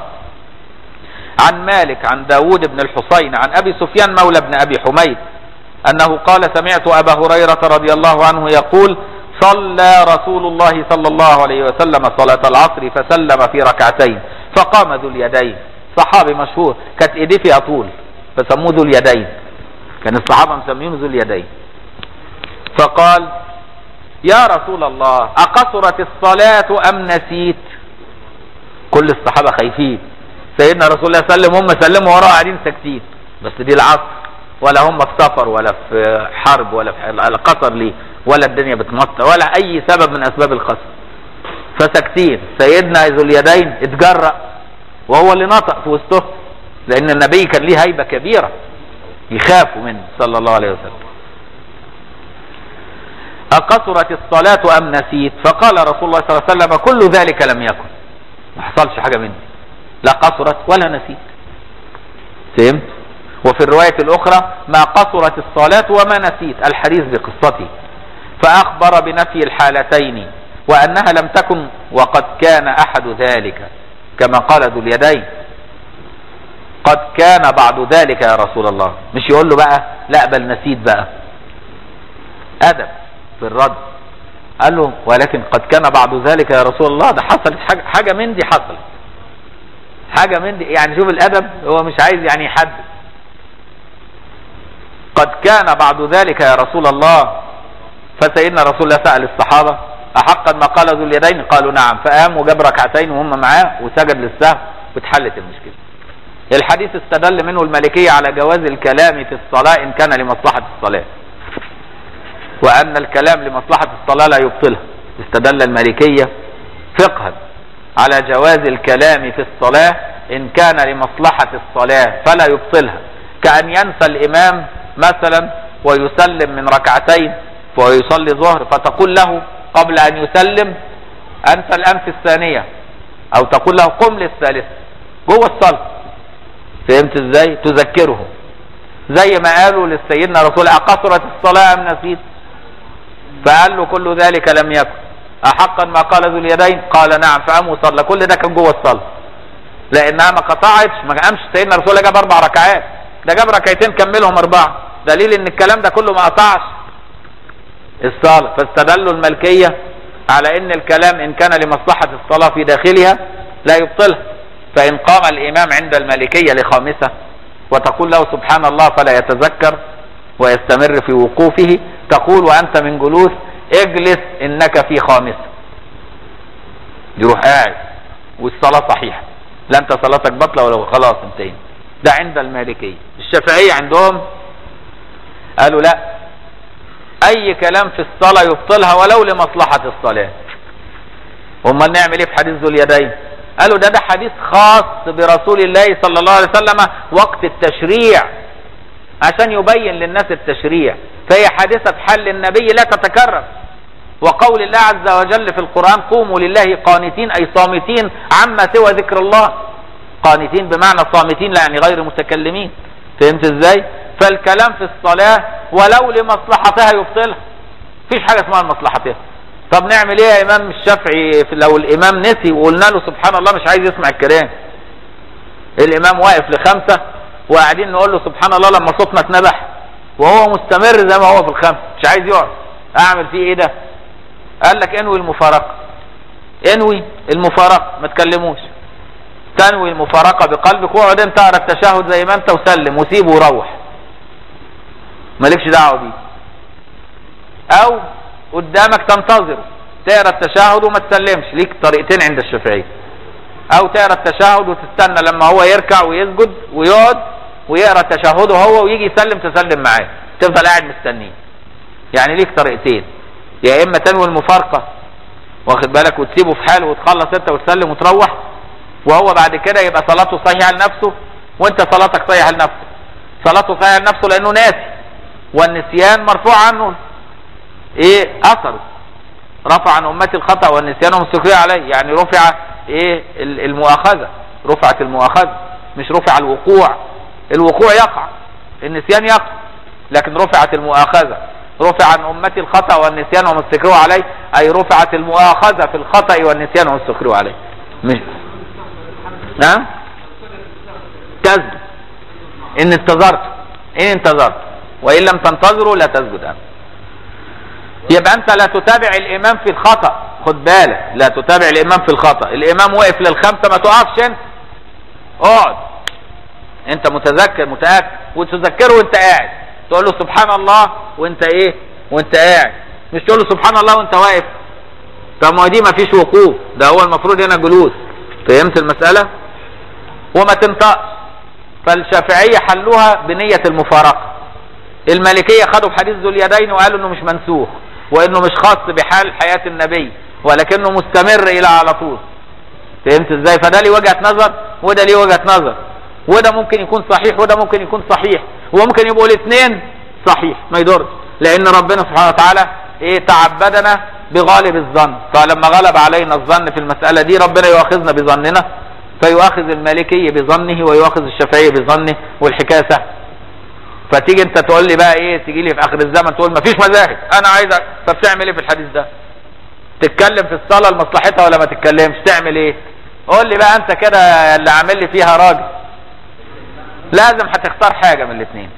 عن مالك عن داود بن الحصين عن أبي سفيان مولى بن أبي حميد أنه قال سمعت أبا هريرة رضي الله عنه يقول صلى رسول الله صلى الله عليه وسلم صلاة العصر فسلم في ركعتين فقام ذو اليدين صحابي مشهور كانت ايديه فيها طول فسموه ذو اليدين كان الصحابة مسميهم ذو اليدين فقال يا رسول الله أقصرت الصلاة أم نسيت كل الصحابة خايفين سيدنا رسول الله صلى الله عليه وسلم هم سلموا وراه قاعدين ساكتين بس دي العصر ولا هم في سفر ولا في حرب ولا في قصر ليه ولا الدنيا بتمطر ولا اي سبب من اسباب القصر فساكتين سيدنا ذو اليدين اتجرأ وهو اللي نطق في وسطه لان النبي كان ليه هيبه كبيره يخافوا منه صلى الله عليه وسلم أقصرت الصلاة أم نسيت فقال رسول الله صلى الله عليه وسلم كل ذلك لم يكن ما حصلش حاجة مني لا قصرت ولا نسيت فهمت وفي الرواية الأخرى ما قصرت الصلاة وما نسيت الحديث بقصته فأخبر بنفي الحالتين وأنها لم تكن وقد كان أحد ذلك كما قال ذو اليدين قد كان بعد ذلك يا رسول الله مش يقول له بقى لا بل نسيت بقى أدب في الرد قال له ولكن قد كان بعد ذلك يا رسول الله ده حصلت حاجة, حاجة من دي حصلت حاجة من دي يعني شوف الأدب هو مش عايز يعني يحدد قد كان بعد ذلك يا رسول الله فسيدنا رسول الله سأل الصحابة أحقا ما قال ذو اليدين قالوا نعم فقام وجاب ركعتين وهم معاه وسجد للسهو واتحلت المشكلة الحديث استدل منه المالكية على جواز الكلام في الصلاة إن كان لمصلحة الصلاة وأن الكلام لمصلحة الصلاة لا يبطلها استدل المالكية فقها على جواز الكلام في الصلاة إن كان لمصلحة الصلاة فلا يبطلها كأن ينسى الإمام مثلا ويسلم من ركعتين ويصلي ظهر فتقول له قبل أن يسلم أنسى الأمس الثانية أو تقول له قم للثالثة جوه الصلاة فهمت ازاي تذكره زي ما قالوا للسيدنا رسول أقصرت الصلاة أم نسيت فقال له كل ذلك لم يكن أحقا ما قال ذو اليدين قال نعم فقام وصلى كل ده كان جوه الصلاة لأنها ما قطعتش ما قامش سيدنا رسول الله جاب أربع ركعات ده جاب ركعتين كملهم أربعة دليل إن الكلام ده كله ما قطعش الصلاة فاستدلوا الملكية على إن الكلام إن كان لمصلحة الصلاة في داخلها لا يبطلها فإن قام الإمام عند المالكية لخامسة وتقول له سبحان الله فلا يتذكر ويستمر في وقوفه تقول وأنت من جلوس اجلس إنك في خامسة يروح قاعد والصلاة صحيحة لا أنت صلاتك بطلة ولا خلاص انتهينا ده عند المالكية الشافعية عندهم قالوا لا أي كلام في الصلاة يبطلها ولو لمصلحة الصلاة امال نعمل ايه في حديث ذو اليدين قالوا ده ده حديث خاص برسول الله صلى الله عليه وسلم وقت التشريع عشان يبين للناس التشريع فهي حادثة حل النبي لا تتكرر وقول الله عز وجل في القرآن قوموا لله قانتين أي صامتين عما سوى ذكر الله قانتين بمعنى صامتين يعني غير متكلمين فهمت ازاي فالكلام في الصلاة ولو لمصلحتها يبطلها فيش حاجة اسمها المصلحتها طب نعمل ايه يا امام الشافعي لو الامام نسي وقلنا له سبحان الله مش عايز يسمع الكلام الامام واقف لخمسة وقاعدين نقول له سبحان الله لما صوتنا اتنبح وهو مستمر زي ما هو في الخمسة مش عايز يقعد اعمل فيه ايه ده قال لك انوي المفارقة انوي المفارقة ما تكلموش تنوي المفارقة بقلبك واقعد انت اقرا التشهد زي ما انت وسلم وسيبه وروح مالكش دعوة بيه او قدامك تنتظر تقرا التشهد وما تسلمش ليك طريقتين عند الشافعية او تقرا التشهد وتستنى لما هو يركع ويسجد ويقعد ويقرا تشهده هو ويجي يسلم تسلم معاه تفضل قاعد مستنيه يعني ليك طريقتين يا اما تنوي المفارقة واخد بالك وتسيبه في حاله وتخلص انت وتسلم وتروح وهو بعد كده يبقى صلاته صحيحة لنفسه وانت صلاتك صحيحة لنفسه صلاته صحيحة لنفسه لانه ناسي والنسيان مرفوع عنه ايه اثره رفع عن امتي الخطأ والنسيان ومستقر عليه يعني رفع ايه المؤاخذة رفعت المؤاخذة مش رفع الوقوع الوقوع يقع النسيان يقع لكن رفعت المؤاخذة رفع عن امتي الخطأ والنسيان ومستقر عليه اي رفعت المؤاخذة في الخطأ والنسيان ومستقر عليه مش نعم تسجد ان انتظرت ان انتظرت وان لم تنتظروا لا تسجد انت يبقى انت لا تتابع الامام في الخطأ خد بالك لا تتابع الامام في الخطأ الامام وقف للخمسة ما تقفش انت اقعد انت متذكر متأكد وتذكره وانت قاعد تقول له سبحان الله وانت ايه وانت قاعد مش تقول له سبحان الله وانت واقف طب ما دي ما فيش وقوف ده هو المفروض هنا جلوس فهمت المسألة وما تنطقش فالشافعية حلوها بنية المفارقة المالكية خدوا بحديث ذو اليدين وقالوا انه مش منسوخ وانه مش خاص بحال حياة النبي ولكنه مستمر الى على طول فهمت ازاي فده ليه وجهة نظر وده ليه وجهة نظر وده ممكن يكون صحيح وده ممكن يكون صحيح وممكن يبقوا الاثنين صحيح ما يضرش لان ربنا سبحانه وتعالى ايه تعبدنا بغالب الظن فلما غلب علينا الظن في المسألة دي ربنا يؤاخذنا بظننا فيؤاخذ المالكي بظنه ويؤاخذ الشافعي بظنه والحكاية سهلة فتيجي انت تقول لي بقى ايه تيجي لي في اخر الزمن تقول مفيش مذاهب انا عايزك طب تعمل ايه في الحديث ده تتكلم في الصلاة لمصلحتها ولا ما تتكلمش تعمل ايه قول لي بقى انت كده اللي عامل لي فيها راجل لازم هتختار حاجة من الاثنين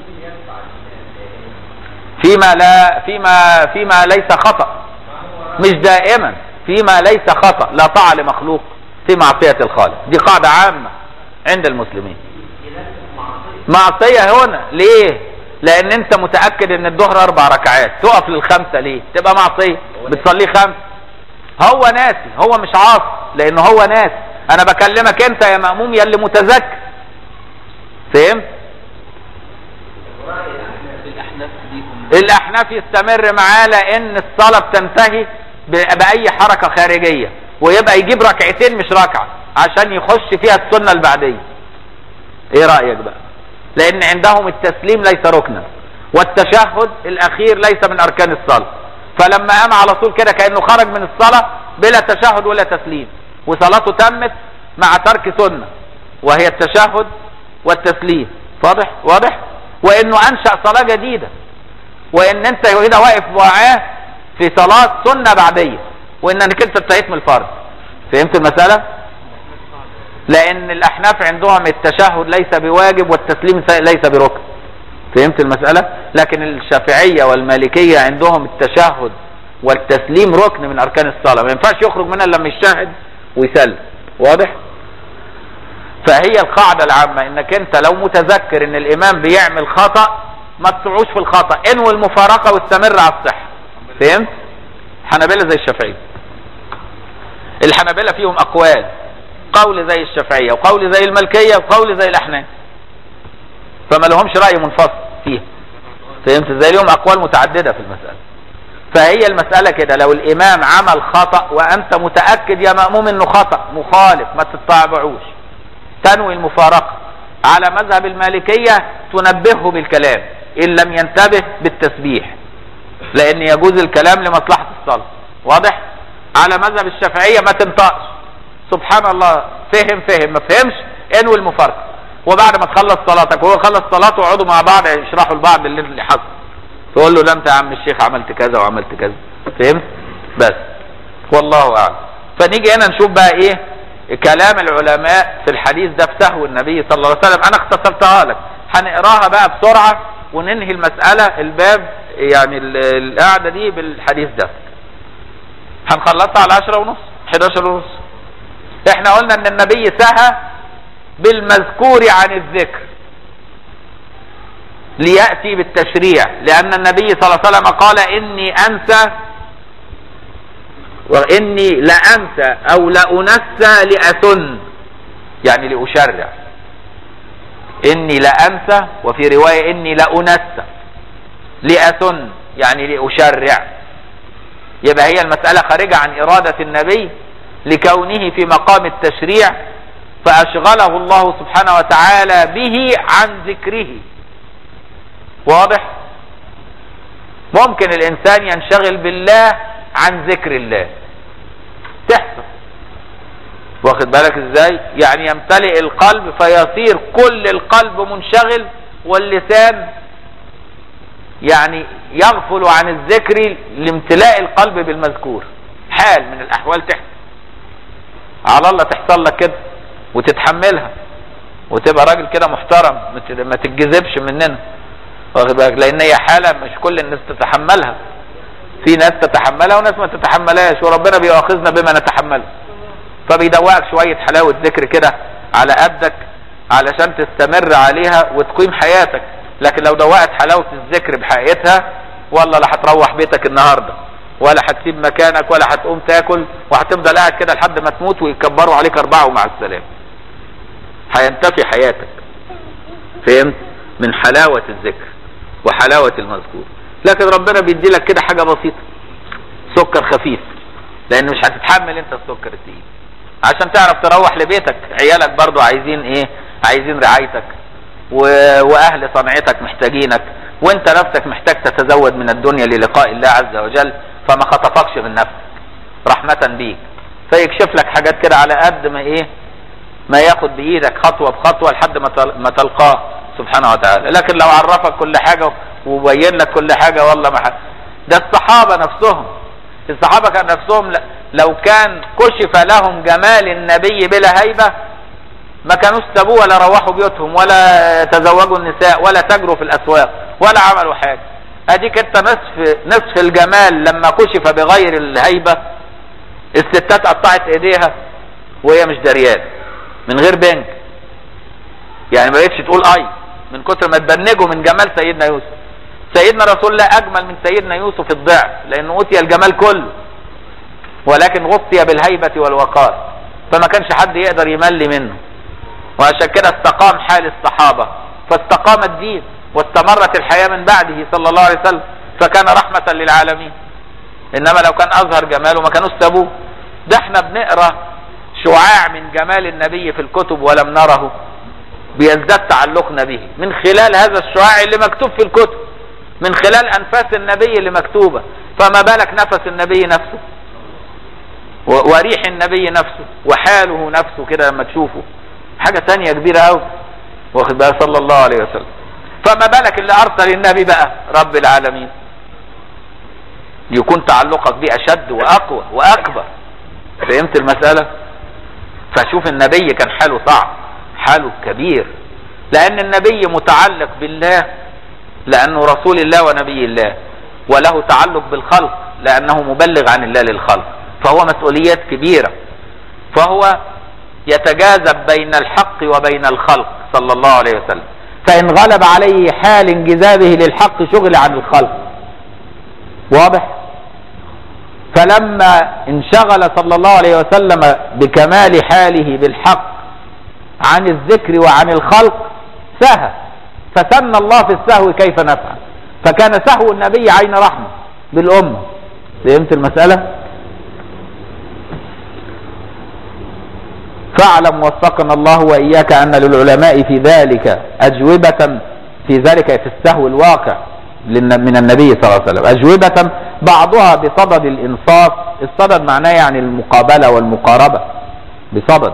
فيما لا فيما فيما ليس خطأ مش دائما فيما ليس خطأ لا طاعة لمخلوق في معصية الخالق دي قاعدة عامة عند المسلمين معصية هنا ليه لان انت متأكد ان الظهر اربع ركعات تقف للخمسة ليه تبقى معصية بتصلي خمس هو ناسي هو مش عاصي لان هو ناسي انا بكلمك انت يا مأموم يا اللي متذكر فهمت الاحناف يستمر معاه لان الصلاة بتنتهي باي حركة خارجية ويبقى يجيب ركعتين مش ركعة عشان يخش فيها السنة البعدية ايه رأيك بقى لان عندهم التسليم ليس ركنا والتشهد الاخير ليس من اركان الصلاة فلما قام على طول كده كأنه خرج من الصلاة بلا تشهد ولا تسليم وصلاته تمت مع ترك سنة وهي التشهد والتسليم واضح واضح وانه انشأ صلاة جديدة وان انت هنا واقف معاه في صلاة سنة بعدية وانك انت انتهيت من الفرض فهمت المسألة لان الاحناف عندهم التشهد ليس بواجب والتسليم ليس بركن فهمت المسألة لكن الشافعية والمالكية عندهم التشهد والتسليم ركن من اركان الصلاة ما ينفعش يخرج منها لما يشهد ويسلم واضح فهي القاعدة العامة انك انت لو متذكر ان الامام بيعمل خطأ ما تسعوش في الخطأ انوي المفارقة واستمر على الصحة فهمت حنابلة زي الشافعية الحنابلة فيهم اقوال قول زي الشافعية وقول زي الملكية وقول زي الاحناف فما لهمش رأي منفصل فيها فهمت ازاي لهم اقوال متعددة في المسألة فهي المسألة كده لو الامام عمل خطأ وانت متأكد يا مأموم انه خطأ مخالف ما تتبعوش تنوي المفارقة على مذهب المالكية تنبهه بالكلام ان لم ينتبه بالتسبيح لان يجوز الكلام لمصلحة الصلاة واضح على مذهب الشافعية ما تنطقش سبحان الله فهم فهم ما فهمش انوي المفارقة وبعد ما تخلص صلاتك وهو خلص صلاته وقعدوا مع بعض يشرحوا لبعض اللي, اللي حصل تقول له لا انت يا عم الشيخ عملت كذا وعملت كذا فهمت بس والله اعلم فنيجي هنا نشوف بقى ايه كلام العلماء في الحديث ده في سهو النبي صلى الله عليه وسلم انا اختصرتها لك هنقراها بقى بسرعة وننهي المسألة الباب يعني القعدة دي بالحديث ده هنخلصها على عشرة ونص 11 ونص احنا قلنا ان النبي سهى بالمذكور عن الذكر ليأتي بالتشريع لأن النبي صلى الله عليه وسلم قال إني أنسى وإني لأنسى أو لأنسى لأسن يعني لأشرع إني لأنسى وفي رواية إني لأنسى لأسن يعني لأشرع يبقى هي المسألة خارجة عن إرادة النبي لكونه في مقام التشريع فأشغله الله سبحانه وتعالى به عن ذكره واضح ممكن الإنسان ينشغل بالله عن ذكر الله تحصل واخد بالك ازاي يعني يمتلئ القلب فيصير كل القلب منشغل واللسان يعني يغفل عن الذكر لامتلاء القلب بالمذكور حال من الاحوال تحصل على الله تحصل لك كده وتتحملها وتبقى راجل كده محترم ما تتجذبش مننا واخد بالك لان هي حاله مش كل الناس تتحملها في ناس تتحملها وناس ما تتحملهاش وربنا بيؤاخذنا بما نتحمله فبيدوقك شويه حلاوه ذكر كده على قدك علشان تستمر عليها وتقيم حياتك لكن لو دوقت حلاوه الذكر بحقيقتها والله لا هتروح بيتك النهارده ولا هتسيب مكانك ولا هتقوم تاكل وهتفضل قاعد كده لحد ما تموت ويكبروا عليك اربعه ومع السلامه هينتفي حياتك فهمت من حلاوه الذكر وحلاوه المذكور لكن ربنا بيدي لك كده حاجه بسيطه سكر خفيف لان مش هتتحمل انت السكر التقيل عشان تعرف تروح لبيتك عيالك برضو عايزين ايه عايزين رعايتك و... واهل صنعتك محتاجينك وانت نفسك محتاج تتزود من الدنيا للقاء الله عز وجل فما خطفكش من نفسك رحمة بيك فيكشف لك حاجات كده على قد ما ايه ما ياخد بايدك خطوة بخطوة لحد ما تل... ما تلقاه سبحانه وتعالى لكن لو عرفك كل حاجة وبين لك كل حاجة والله ما حد. ده الصحابة نفسهم الصحابة كان نفسهم لو كان كشف لهم جمال النبي بلا هيبة ما كانوش سابوه ولا روحوا بيوتهم ولا تزوجوا النساء ولا تجروا في الاسواق ولا عملوا حاجة اديك انت نصف نصف الجمال لما كشف بغير الهيبة الستات قطعت ايديها وهي مش دريان من غير بنك يعني ما بقتش تقول اي من كتر ما تبنجوا من جمال سيدنا يوسف سيدنا رسول الله اجمل من سيدنا يوسف الضعف لانه اوتي الجمال كله ولكن غطي بالهيبة والوقار فما كانش حد يقدر يملي منه وعشان كده استقام حال الصحابة فاستقام الدين واستمرت الحياة من بعده صلى الله عليه وسلم فكان رحمة للعالمين انما لو كان اظهر جماله ما كانوش سابوه ده احنا بنقرا شعاع من جمال النبي في الكتب ولم نره بيزداد تعلقنا به من خلال هذا الشعاع اللي مكتوب في الكتب من خلال انفاس النبي اللي مكتوبة فما بالك نفس النبي نفسه وريح النبي نفسه وحاله نفسه كده لما تشوفه حاجة تانية كبيرة قوي واخد بقى صلى الله عليه وسلم فما بالك اللي ارسل النبي بقى رب العالمين يكون تعلقك بيه اشد واقوى واكبر فهمت المسألة فشوف النبي كان حاله صعب حاله كبير لان النبي متعلق بالله لانه رسول الله ونبي الله وله تعلق بالخلق لانه مبلغ عن الله للخلق فهو مسؤوليات كبيرة فهو يتجاذب بين الحق وبين الخلق صلى الله عليه وسلم فإن غلب عليه حال انجذابه للحق شغل عن الخلق واضح فلما انشغل صلى الله عليه وسلم بكمال حاله بالحق عن الذكر وعن الخلق سهى فسن الله في السهو كيف نفعل فكان سهو النبي عين رحمة بالأمة فهمت المسألة فاعلم وفقنا الله وإياك أن للعلماء في ذلك أجوبة في ذلك في السهو الواقع من النبي صلى الله عليه وسلم أجوبة بعضها بصدد الإنصاف الصدد معناه يعني المقابلة والمقاربة بصدد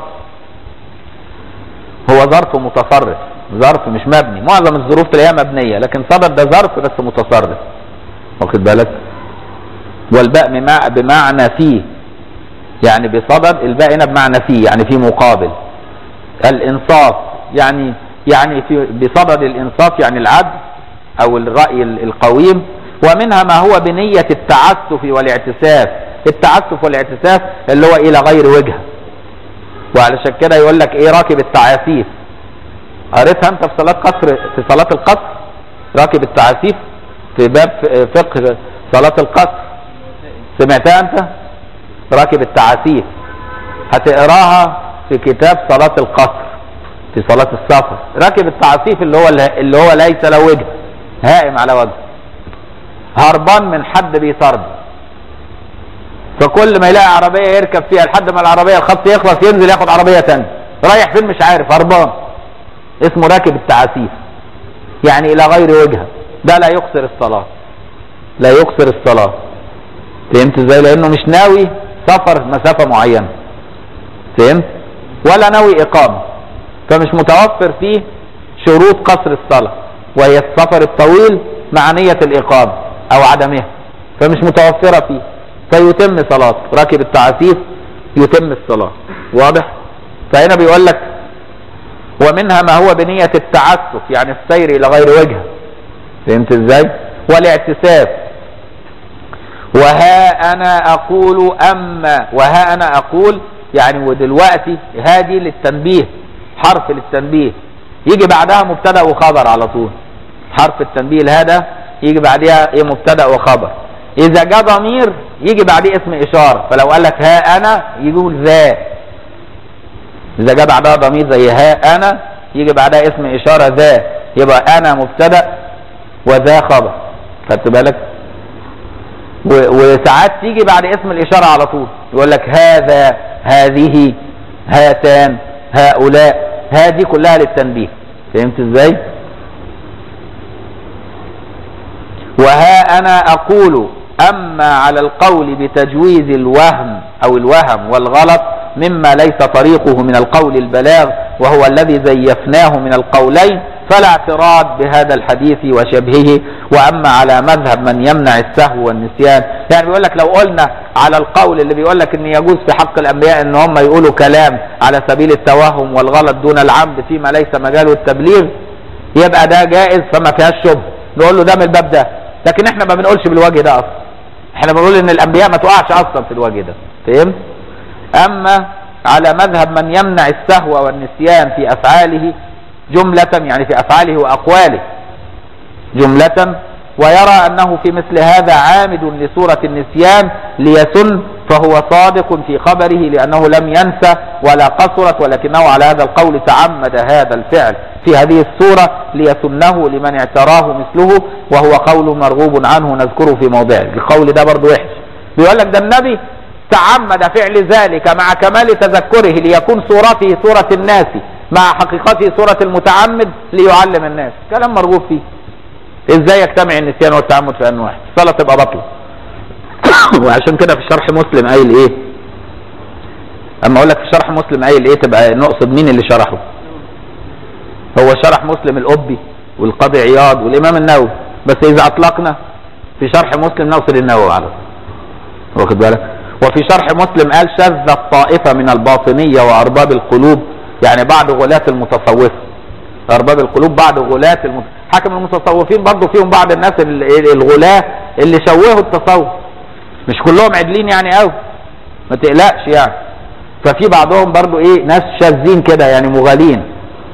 هو ظرف متصرف ظرف مش مبني معظم الظروف تلاقيها مبنية لكن صدد ده ظرف بس متصرف واخد بالك والباء بمعنى فيه يعني بصدد الباء هنا بمعنى فيه يعني في مقابل الانصاف يعني يعني في بصدد الانصاف يعني العدل او الرأي القويم ومنها ما هو بنية التعسف والاعتساف التعسف والاعتساف اللي هو الى غير وجهه وعلشان كده يقول لك ايه راكب التعاسيف قريتها انت في صلاة قصر في صلاة القصر راكب التعاسيف في باب فقه صلاة القصر سمعتها انت راكب التعاسيف هتقراها في كتاب صلاة القصر في صلاة السفر راكب التعاسيف اللي هو اللي هو ليس له وجه هائم على وجه هربان من حد بيطرد فكل ما يلاقي عربية يركب فيها لحد ما العربية الخط يخلص ينزل ياخد عربية تانية رايح فين مش عارف هربان اسمه راكب التعاسيف يعني الى غير وجهه ده لا يقصر الصلاة لا يقصر الصلاة فهمت ازاي لانه مش ناوي سفر مسافة معينة فهمت ولا ناوي اقامة فمش متوفر فيه شروط قصر الصلاة وهي السفر الطويل مع نية الاقامة او عدمها فمش متوفرة فيه فيتم صلاته راكب التعاسيف يتم الصلاة واضح فهنا بيقول لك ومنها ما هو بنية التعسف يعني السير الى غير وجهه فهمت ازاي والاعتساف وها انا اقول اما وها انا اقول يعني ودلوقتي هذه للتنبيه حرف للتنبيه يجي بعدها مبتدا وخبر على طول حرف التنبيه هذا يجي بعدها ايه مبتدا وخبر اذا جاء ضمير يجي بعديه اسم اشاره فلو قال لك ها انا يقول ذا اذا جاء بعدها ضمير زي ها انا يجي بعدها اسم اشاره ذا يبقى انا مبتدا وذا خبر خدت بالك وساعات تيجي بعد اسم الاشاره على طول يقول لك هذا هذه هاتان هؤلاء هذه كلها للتنبيه فهمت ازاي وها انا اقول اما على القول بتجويز الوهم او الوهم والغلط مما ليس طريقه من القول البلاغ وهو الذي زيفناه من القولين فلا اعتراض بهذا الحديث وشبهه واما على مذهب من يمنع السهو والنسيان يعني بيقول لك لو قلنا على القول اللي بيقول لك ان يجوز في حق الانبياء ان هم يقولوا كلام على سبيل التوهم والغلط دون العمد فيما ليس مجاله التبليغ يبقى ده جائز فما فيهاش شبه نقول له ده من الباب ده لكن احنا ما بنقولش بالوجه ده اصلا احنا بنقول ان الانبياء ما تقعش اصلا في الوجه ده فهمت اما على مذهب من يمنع السهو والنسيان في افعاله جملة يعني في افعاله واقواله جملة ويرى انه في مثل هذا عامد لسورة النسيان ليسن فهو صادق في خبره لانه لم ينسى ولا قصرت ولكنه على هذا القول تعمد هذا الفعل في هذه السورة ليسنه لمن اعتراه مثله وهو قول مرغوب عنه نذكره في موضعه القول ده برضو وحش بيقول لك ده النبي تعمد فعل ذلك مع كمال تذكره ليكون صورته صورة الناس مع حقيقته صورة المتعمد ليعلم الناس كلام مرغوب فيه ازاي يجتمع النسيان والتعمد في ان واحد الصلاة تبقى بطلة وعشان كده في شرح مسلم قايل ايه اما اقول لك في شرح مسلم قايل ايه تبقى نقصد مين اللي شرحه هو شرح مسلم القبي والقاضي عياض والامام النووي بس اذا اطلقنا في شرح مسلم نقصد النووي على واخد بالك وفي شرح مسلم قال شذ الطائفة من الباطنية وأرباب القلوب يعني بعض غلاة المتصوفة أرباب القلوب بعض غلاة المت... حكم المتصوفين برضه فيهم بعض الناس الغلاة اللي شوهوا التصوف مش كلهم عدلين يعني قوي ما تقلقش يعني ففي بعضهم برضه ايه ناس شاذين كده يعني مغالين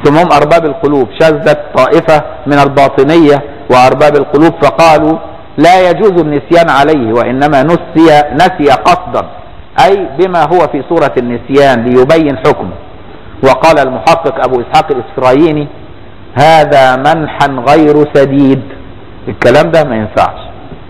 ثم أرباب القلوب شذت طائفة من الباطنية وأرباب القلوب فقالوا لا يجوز النسيان عليه وإنما نسي نسي قصدا أي بما هو في صورة النسيان ليبين حكمه وقال المحقق أبو إسحاق الإسرائيلي هذا منحا غير سديد الكلام ده ما ينفعش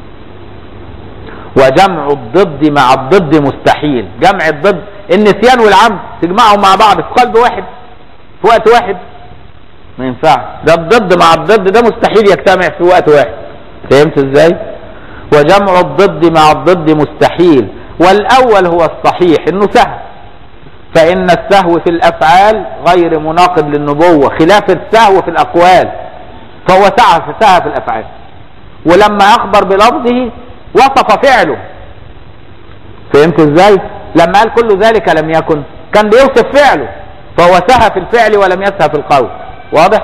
وجمع الضد مع الضد مستحيل جمع الضد النسيان والعمد تجمعهم مع بعض في قلب واحد في وقت واحد ما ينفعش ده الضد مع الضد ده مستحيل يجتمع في وقت واحد فهمت ازاي وجمع الضد مع الضد مستحيل والاول هو الصحيح انه سهل فان السهو في الافعال غير مناقض للنبوة خلاف السهو في الاقوال فهو سهى في سهى في الافعال ولما اخبر بلفظه وصف فعله فهمت ازاي لما قال كل ذلك لم يكن كان بيوصف فعله فهو سهى في الفعل ولم يسهى في القول واضح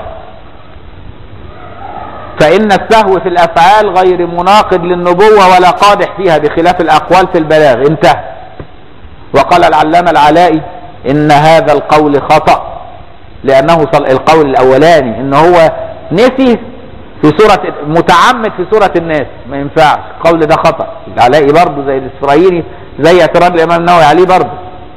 فإن السهو في الأفعال غير مناقض للنبوة ولا قادح فيها بخلاف الأقوال في البلاغ انتهى وقال العلامة العلائي إن هذا القول خطأ لأنه صل القول الأولاني إن هو نسي في سورة متعمد في سورة الناس ما ينفعش القول ده خطأ العلائي برضه زي الإسرائيلي زي اعتراض الإمام النووي عليه برضه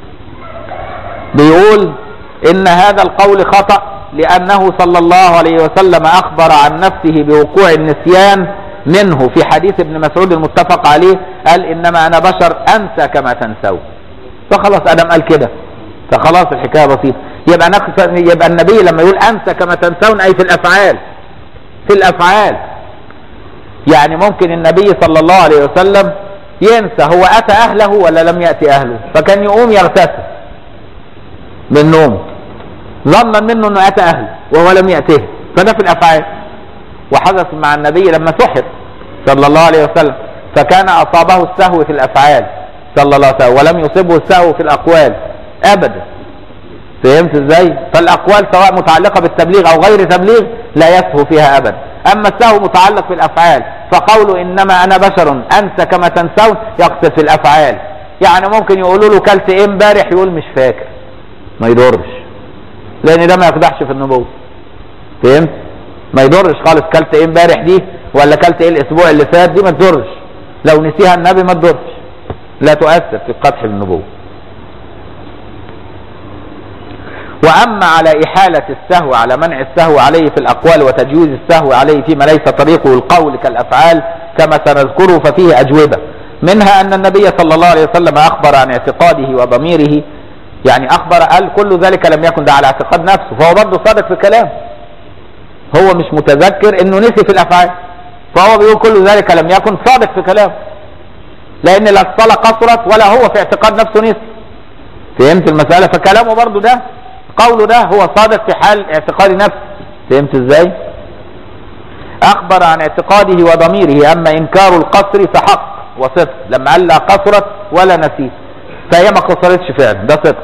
بيقول إن هذا القول خطأ لأنه صلى الله عليه وسلم أخبر عن نفسه بوقوع النسيان منه في حديث ابن مسعود المتفق عليه قال إنما أنا بشر أنسى كما تنسون فخلاص أدم قال كده فخلاص الحكاية بسيطة يبقى نقص يبقى النبي لما يقول أنسى كما تنسون أي في الأفعال في الأفعال يعني ممكن النبي صلى الله عليه وسلم ينسى هو أتى أهله ولا لم يأتي أهله فكان يقوم يغتسل من نومه ظنا منه انه اتى اهله وهو لم ياته فده في الافعال وحدث مع النبي لما سحر صلى الله عليه وسلم فكان اصابه السهو في الافعال صلى الله عليه وسلم ولم يصبه السهو في الاقوال ابدا فهمت ازاي فالاقوال سواء متعلقه بالتبليغ او غير تبليغ لا يسهو فيها ابدا اما السهو متعلق في الافعال فقوله انما انا بشر انسى كما تنسون يقصد في الافعال يعني ممكن يقولوا له كلت ايه امبارح يقول مش فاكر ما يضرش لان ده ما يقدحش في النبوة فهمت ما يضرش خالص كلت ايه امبارح دي ولا كلت ايه الاسبوع اللي فات دي ما تضرش لو نسيها النبي ما تضرش لا تؤثر في قدح النبوة واما على احالة السهو على منع السهو عليه في الاقوال وتجويز السهو عليه فيما ليس طريقه القول كالافعال كما سنذكره ففيه اجوبة منها ان النبي صلى الله عليه وسلم اخبر عن اعتقاده وضميره يعني اخبر قال كل ذلك لم يكن ده على اعتقاد نفسه فهو برضه صادق في كلامه هو مش متذكر انه نسي في الافعال فهو بيقول كل ذلك لم يكن صادق في كلامه لان لا الصلاه قصرت ولا هو في اعتقاد نفسه نسي فهمت المساله فكلامه برضه ده قوله ده هو صادق في حال اعتقاد نفسه فهمت ازاي اخبر عن اعتقاده وضميره اما انكار القصر فحق وصدق لما قال لا قصرت ولا نسيت فهي ما قصرتش فعلا ده صدق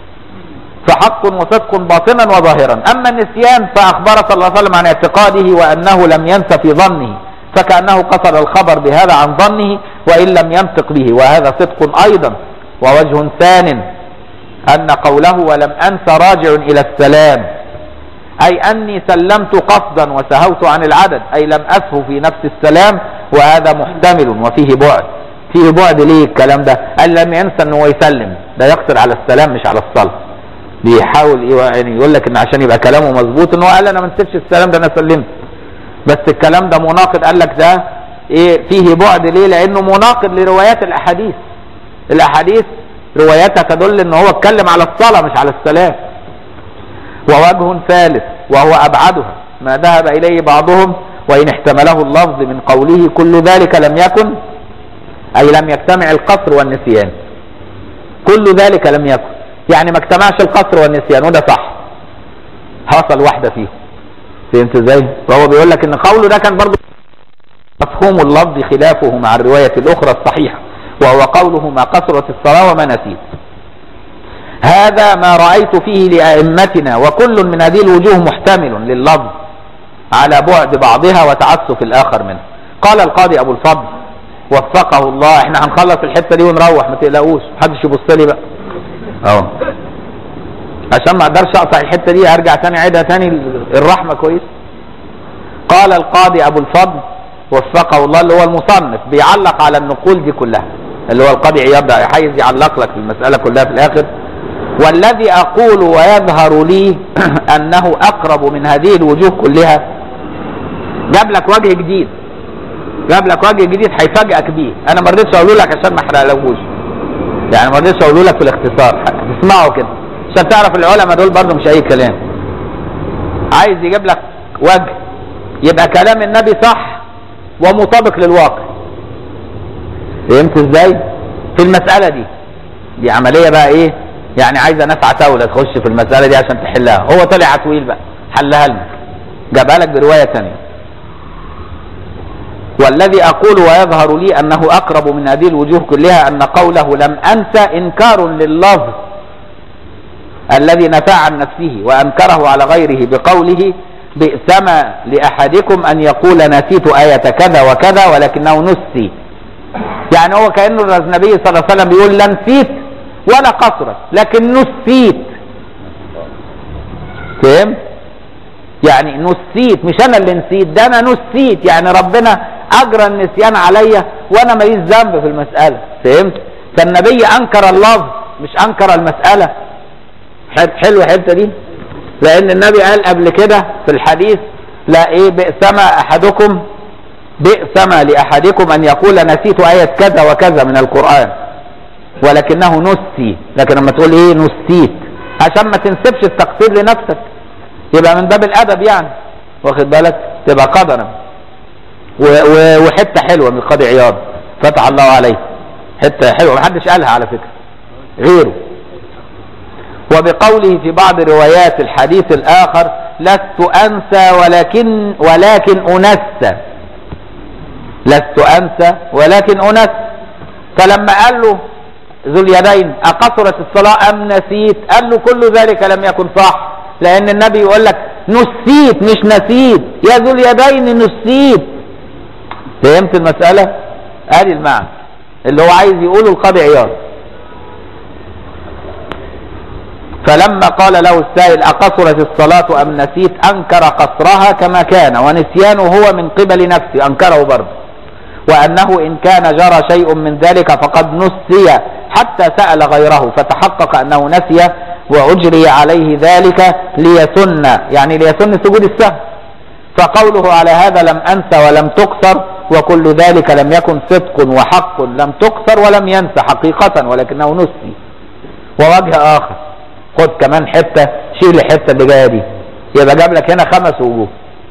فحق وصدق باطنا وظاهرا اما النسيان فاخبر صلى الله عليه وسلم عن اعتقاده وانه لم ينس في ظنه فكانه قصر الخبر بهذا عن ظنه وان لم ينطق به وهذا صدق ايضا ووجه ثان ان قوله ولم انس راجع الى السلام اي اني سلمت قصدا وسهوت عن العدد اي لم اسهو في نفس السلام وهذا محتمل وفيه بعد فيه بعد ليه الكلام ده قال لم ينسى ان هو يسلم ده يقصر على السلام مش على الصلاه بيحاول يعني يقول لك ان عشان يبقى كلامه مظبوط ان هو قال انا ما نسيتش السلام ده انا سلمت بس الكلام ده مناقض قال لك ده ايه فيه بعد ليه لانه مناقض لروايات الاحاديث الاحاديث رواياتها تدل ان هو اتكلم على الصلاه مش على السلام ووجه ثالث وهو ابعدها ما ذهب اليه بعضهم وان احتمله اللفظ من قوله كل ذلك لم يكن أي لم يجتمع القصر والنسيان كل ذلك لم يكن يعني ما اجتمعش القصر والنسيان وده صح حصل واحدة فيه فهمت ازاي فهو بيقول لك ان قوله ده كان برضه مفهوم اللفظ خلافه مع الرواية الأخرى الصحيحة وهو قوله ما قصرت الصلاة وما نسيت هذا ما رأيت فيه لأئمتنا وكل من هذه الوجوه محتمل لللفظ على بعد بعضها وتعسف الآخر منه قال القاضي أبو الفضل وفقه الله احنا هنخلص الحته دي ونروح ما تقلقوش محدش يبص لي بقى اهو عشان ما اقدرش اقطع الحته دي ارجع تاني اعيدها تاني الرحمه كويس قال القاضي ابو الفضل وفقه الله اللي هو المصنف بيعلق على النقول دي كلها اللي هو القاضي عياض ده عايز يعلق لك المساله كلها في الاخر والذي اقول ويظهر لي انه اقرب من هذه الوجوه كلها جاب لك وجه جديد جاب لك وجه جديد هيفاجئك بيه انا ما رضيتش اقوله لك عشان ما احرقلهوش يعني ما رضيتش اقوله لك في الاختصار تسمعه كده عشان تعرف العلماء دول برضه مش اي كلام عايز يجيب لك وجه يبقى كلام النبي صح ومطابق للواقع فهمت ازاي في المسألة دي دي عملية بقى ايه يعني عايزة ناس عتاولة تخش في المسألة دي عشان تحلها هو طلع عتويل بقى حلها لنا جابها لك برواية تانية والذي أقول ويظهر لي أنه أقرب من هذه الوجوه كلها أن قوله لم أنسى إنكار لللفظ الذي نفى عن نفسه وأنكره على غيره بقوله بئسما لأحدكم أن يقول نسيت آية كذا وكذا ولكنه نسي يعني هو كأنه النبي صلى الله عليه وسلم بيقول لا نسيت ولا قصرت لكن نسيت فهمت يعني نسيت مش انا اللي نسيت ده انا نسيت يعني ربنا اجرى النسيان عليا وانا ماليش ذنب في المساله فهمت فالنبي انكر اللفظ مش انكر المساله حلوه الحته دي لان النبي قال قبل كده في الحديث لا ايه بئسما احدكم بئسما لاحدكم ان يقول نسيت ايه كذا وكذا من القران ولكنه نسي لكن لما تقول ايه نسيت عشان ما تنسبش التقصير لنفسك يبقى من باب الادب يعني واخد بالك تبقى قدرا وحته حلوه من القاضي عياض فتح الله عليه حته حلوه محدش قالها على فكره غيره وبقوله في بعض روايات الحديث الاخر لست انسى ولكن ولكن انسى لست انسى ولكن انسى فلما قال له ذو اليدين اقصرت الصلاه ام نسيت قال له كل ذلك لم يكن صح لان النبي يقول لك نسيت مش نسيت يا ذو اليدين نسيت فهمت المساله ادي المعنى اللي هو عايز يقوله القاضي عياض فلما قال له السائل أقصرت الصلاة أم نسيت أنكر قصرها كما كان ونسيانه هو من قبل نفسه أنكره برضه وأنه إن كان جرى شيء من ذلك فقد نسي حتى سأل غيره فتحقق أنه نسي وأجري عليه ذلك ليسن يعني ليسن سجود السهو فقوله على هذا لم أنس ولم تقصر وكل ذلك لم يكن صدق وحق لم تقصر ولم ينس حقيقة ولكنه نسي ووجه آخر خد كمان حتة شيل الحتة اللي جاية دي يبقى جاب لك هنا خمس وجوه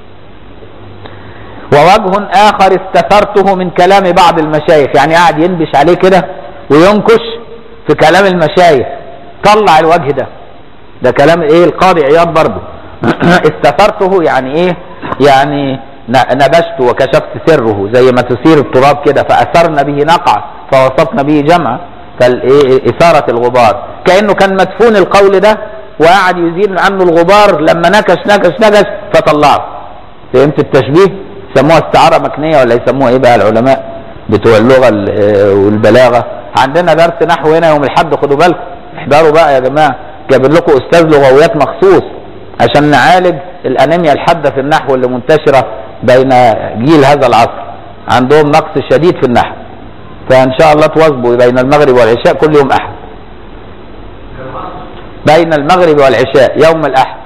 ووجه آخر استثرته من كلام بعض المشايخ يعني قاعد ينبش عليه كده وينكش في كلام المشايخ طلع الوجه ده ده كلام ايه القاضي عياض برضه استثرته يعني ايه يعني نبشت وكشفت سره زي ما تثير التراب كده فاثرنا به نقع فوسطنا به جمع فالايه اثاره الغبار كانه كان مدفون القول ده وقعد يزيل عنه الغبار لما نكش نكش نكش فطلعه فهمت التشبيه يسموها استعاره مكنيه ولا يسموها ايه بقى العلماء بتوع اللغه والبلاغه عندنا درس نحو هنا يوم الاحد خدوا بالكم احضروا بقى يا جماعه جايب لكم استاذ لغويات مخصوص عشان نعالج الانيميا الحاده في النحو اللي منتشره بين جيل هذا العصر عندهم نقص شديد في النحو فان شاء الله تواظبوا بين المغرب والعشاء كل يوم احد بين المغرب والعشاء يوم الاحد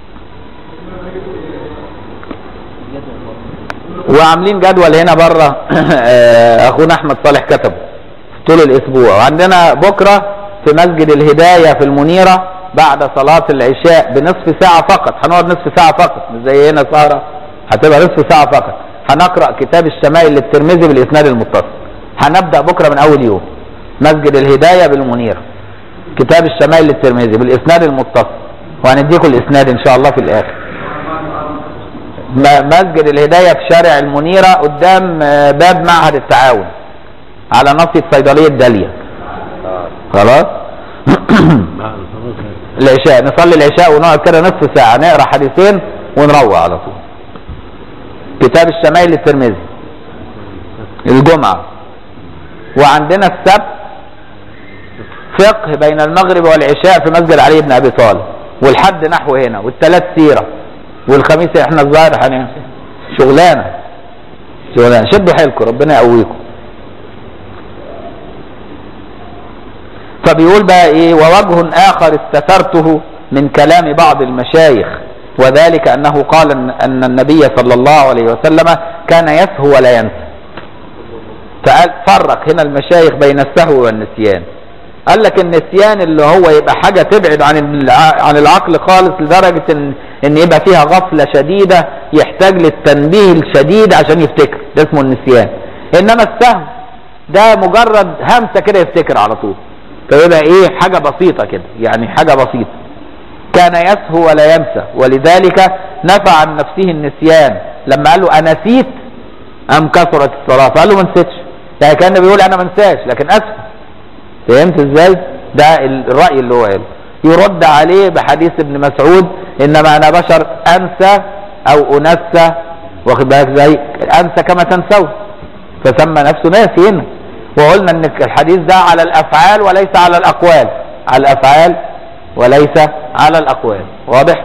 وعاملين جدول هنا بره اخونا احمد صالح كتبه طول الاسبوع وعندنا بكره في مسجد الهدايه في المنيره بعد صلاه العشاء بنصف ساعه فقط هنقعد نصف ساعه فقط مش زي هنا سهره هتبقى نصف ساعه فقط هنقرا كتاب الشمائل للترمذي بالاسناد المتصل هنبدا بكره من اول يوم مسجد الهدايه بالمنيره كتاب الشمائل للترمذي بالاسناد المتصل وهنديكم الاسناد ان شاء الله في الاخر مسجد الهدايه في شارع المنيره قدام باب معهد التعاون على نصية صيدليه داليا خلاص العشاء نصلي العشاء ونقعد كده نصف ساعه نقرا حديثين ونروح على طول كتاب الشمائل للترمذي الجمعه وعندنا السبت فقه بين المغرب والعشاء في مسجد علي بن ابي طالب والحد نحو هنا والثلاث سيرة والخميس احنا الظاهر هنعمل شغلانة شغلانة شدوا حيلكم ربنا يقويكم فبيقول بقى ايه ووجه اخر استثرته من كلام بعض المشايخ وذلك انه قال ان أن النبي صلى الله عليه وسلم كان يسهو ولا ينسى فقال فرق هنا المشايخ بين السهو والنسيان قال لك النسيان اللي هو يبقى حاجة تبعد عن الع- عن العقل خالص لدرجة ان ان يبقى فيها غفلة شديدة يحتاج للتنبيه الشديد عشان يفتكر ده اسمه النسيان انما السهو ده مجرد همسة كده يفتكر على طول فيبقى ايه حاجة بسيطة كده يعني حاجة بسيطة كان يسهو ولا ينسى ولذلك نفى عن نفسه النسيان لما قال له انسيت ام كثرت الصلاة فقال له ما نسيتش يعني كان بيقول انا ما انساش لكن اسهو فهمت ازاي ده الرأي اللي هو قاله يرد عليه بحديث ابن مسعود انما انا بشر انسى او انسى واخد بالك زي انسى كما تنسون فسمى نفسه ناسي هنا وقلنا ان الحديث ده على الافعال وليس على الاقوال على الافعال وليس على الاقوال واضح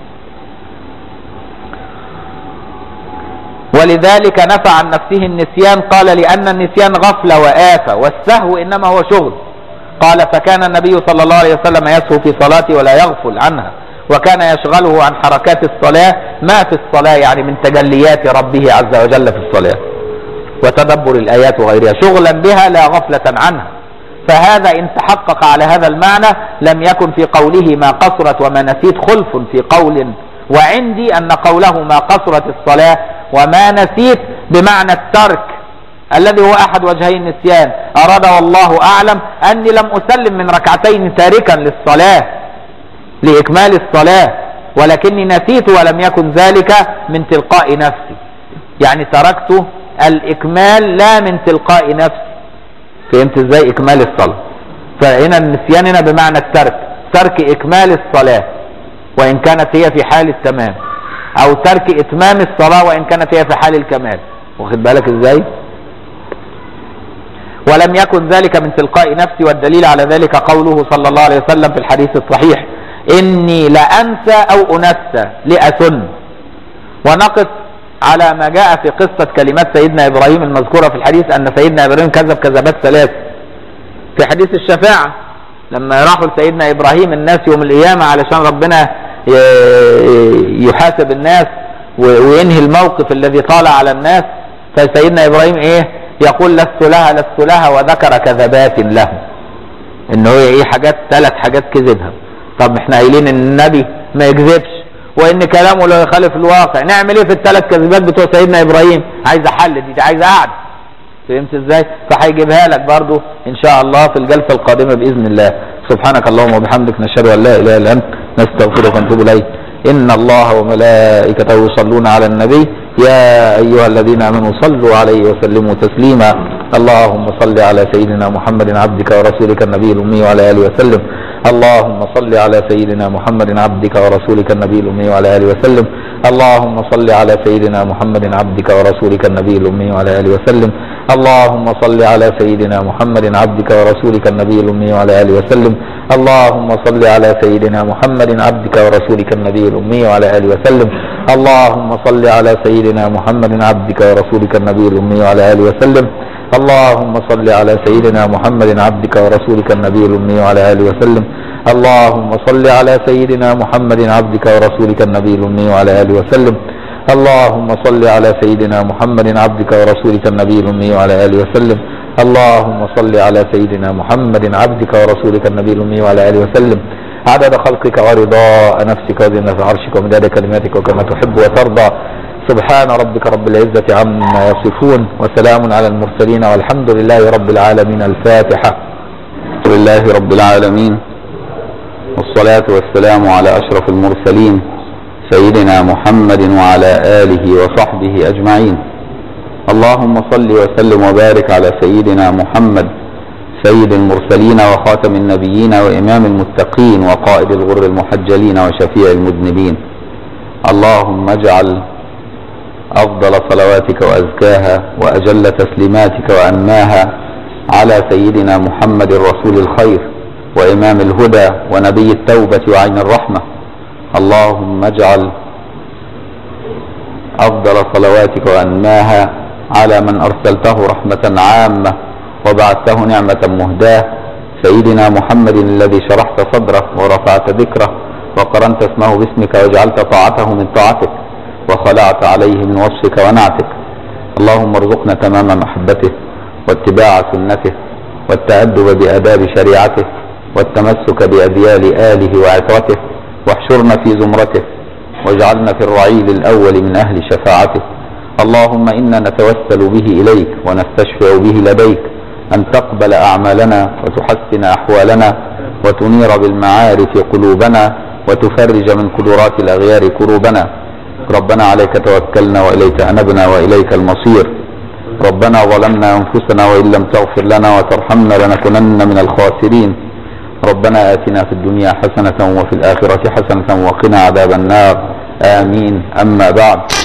ولذلك نفى عن نفسه النسيان قال لأن النسيان غفلة وآفة والسهو إنما هو شغل قال فكان النبي صلى الله عليه وسلم يسهو في صلاته ولا يغفل عنها وكان يشغله عن حركات الصلاة ما في الصلاة يعني من تجليات ربه عز وجل في الصلاة وتدبر الآيات وغيرها شغلا بها لا غفلة عنها فهذا إن تحقق على هذا المعنى لم يكن في قوله ما قصرت وما نسيت خلف في قول وعندي أن قوله ما قصرت الصلاة وما نسيت بمعنى الترك الذي هو أحد وجهي النسيان أراد والله أعلم أني لم أسلم من ركعتين تاركا للصلاة لإكمال الصلاة ولكني نسيت ولم يكن ذلك من تلقاء نفسي يعني تركت الإكمال لا من تلقاء نفسي فهمت ازاي إكمال الصلاة فهنا النسيان هنا بمعنى الترك ترك إكمال الصلاة وإن كانت هي في حال التمام أو ترك إتمام الصلاة وإن كانت هي في حال الكمال واخد بالك ازاي ولم يكن ذلك من تلقاء نفسي والدليل على ذلك قوله صلى الله عليه وسلم في الحديث الصحيح إني لأنسى أو أنسى لأسن ونقف على ما جاء في قصة كلمات سيدنا إبراهيم المذكورة في الحديث أن سيدنا إبراهيم كذب كذبات ثلاث في حديث الشفاعة لما راحوا لسيدنا إبراهيم الناس يوم القيامة علشان ربنا يحاسب الناس وينهي الموقف الذي طال على الناس فسيدنا إبراهيم إيه يقول لست لها لست لها وذكر كذبات له إن هو إيه حاجات ثلاث حاجات كذبها طب احنا قايلين إن النبي ما يكذبش وان كلامه لا يخالف الواقع نعمل ايه في الثلاث كذبات بتوع سيدنا ابراهيم عايزه حل دي, دي عايزه قعده فهمت ازاي فهيجيبها لك برضو ان شاء الله في الجلسه القادمه باذن الله سبحانك اللهم وبحمدك نشهد ان لا اله الا انت نستغفرك ونتوب اليك ان الله وملائكته يصلون على النبي يا ايها الذين امنوا صلوا عليه وسلموا تسليما اللهم صل على سيدنا محمد عبدك ورسولك النبي الامي وعلى اله وسلم اللهم صل على سيدنا محمد عبدك ورسولك النبي الأمي وعلى آله وسلم اللهم صل على سيدنا محمد عبدك ورسولك النبي الأمي وعلى آله وسلم اللهم صل على سيدنا محمد عبدك ورسولك النبي الأمي وعلى آله وسلم اللهم صل على سيدنا محمد عبدك ورسولك النبي الأمي وعلى آله وسلم اللهم صل على سيدنا محمد عبدك ورسولك النبي الأمي وعلى آله وسلم اللهم صل على سيدنا محمد عبدك ورسولك النبي الأمي وعلى آله وسلم اللهم صل على سيدنا محمد عبدك ورسولك النبي الأمي وعلى آله وسلم اللهم صل على سيدنا محمد عبدك ورسولك النبي الأمي وعلى آله وسلم اللهم صل على سيدنا محمد عبدك ورسولك النبي الأمي وعلى آله وسلم عدد خلقك ورضاء نفسك وزنة عرشك ومداد كلماتك وكما تحب وترضى سبحان ربك رب العزة عما يصفون وسلام على المرسلين والحمد لله رب العالمين الفاتحة لله رب العالمين والصلاة والسلام على أشرف المرسلين سيدنا محمد وعلى آله وصحبه أجمعين اللهم صل وسلم وبارك على سيدنا محمد سيد المرسلين وخاتم النبيين وإمام المتقين وقائد الغر المحجلين وشفيع المذنبين اللهم اجعل أفضل صلواتك وأزكاها وأجل تسليماتك وأنماها على سيدنا محمد رسول الخير وإمام الهدى ونبي التوبة وعين الرحمة اللهم اجعل أفضل صلواتك وأنماها على من أرسلته رحمة عامة وبعثته نعمة مهداة سيدنا محمد الذي شرحت صدره ورفعت ذكره وقرنت اسمه باسمك وجعلت طاعته من طاعتك وخلعت عليه من وصفك ونعتك اللهم ارزقنا تمام محبته واتباع سنته والتأدب بآداب شريعته والتمسك بأديال آله وعترته واحشرنا في زمرته واجعلنا في الرعيل الأول من أهل شفاعته اللهم إنا نتوسل به إليك ونستشفع به لديك أن تقبل أعمالنا وتحسن أحوالنا وتنير بالمعارف قلوبنا وتفرج من قدرات الأغيار كروبنا ربنا عليك توكلنا وإليك أنبنا وإليك المصير ربنا ظلمنا أنفسنا وإن لم تغفر لنا وترحمنا لنكونن من الخاسرين ربنا آتنا في الدنيا حسنة وفي الآخرة حسنة وقنا عذاب النار آمين أما بعد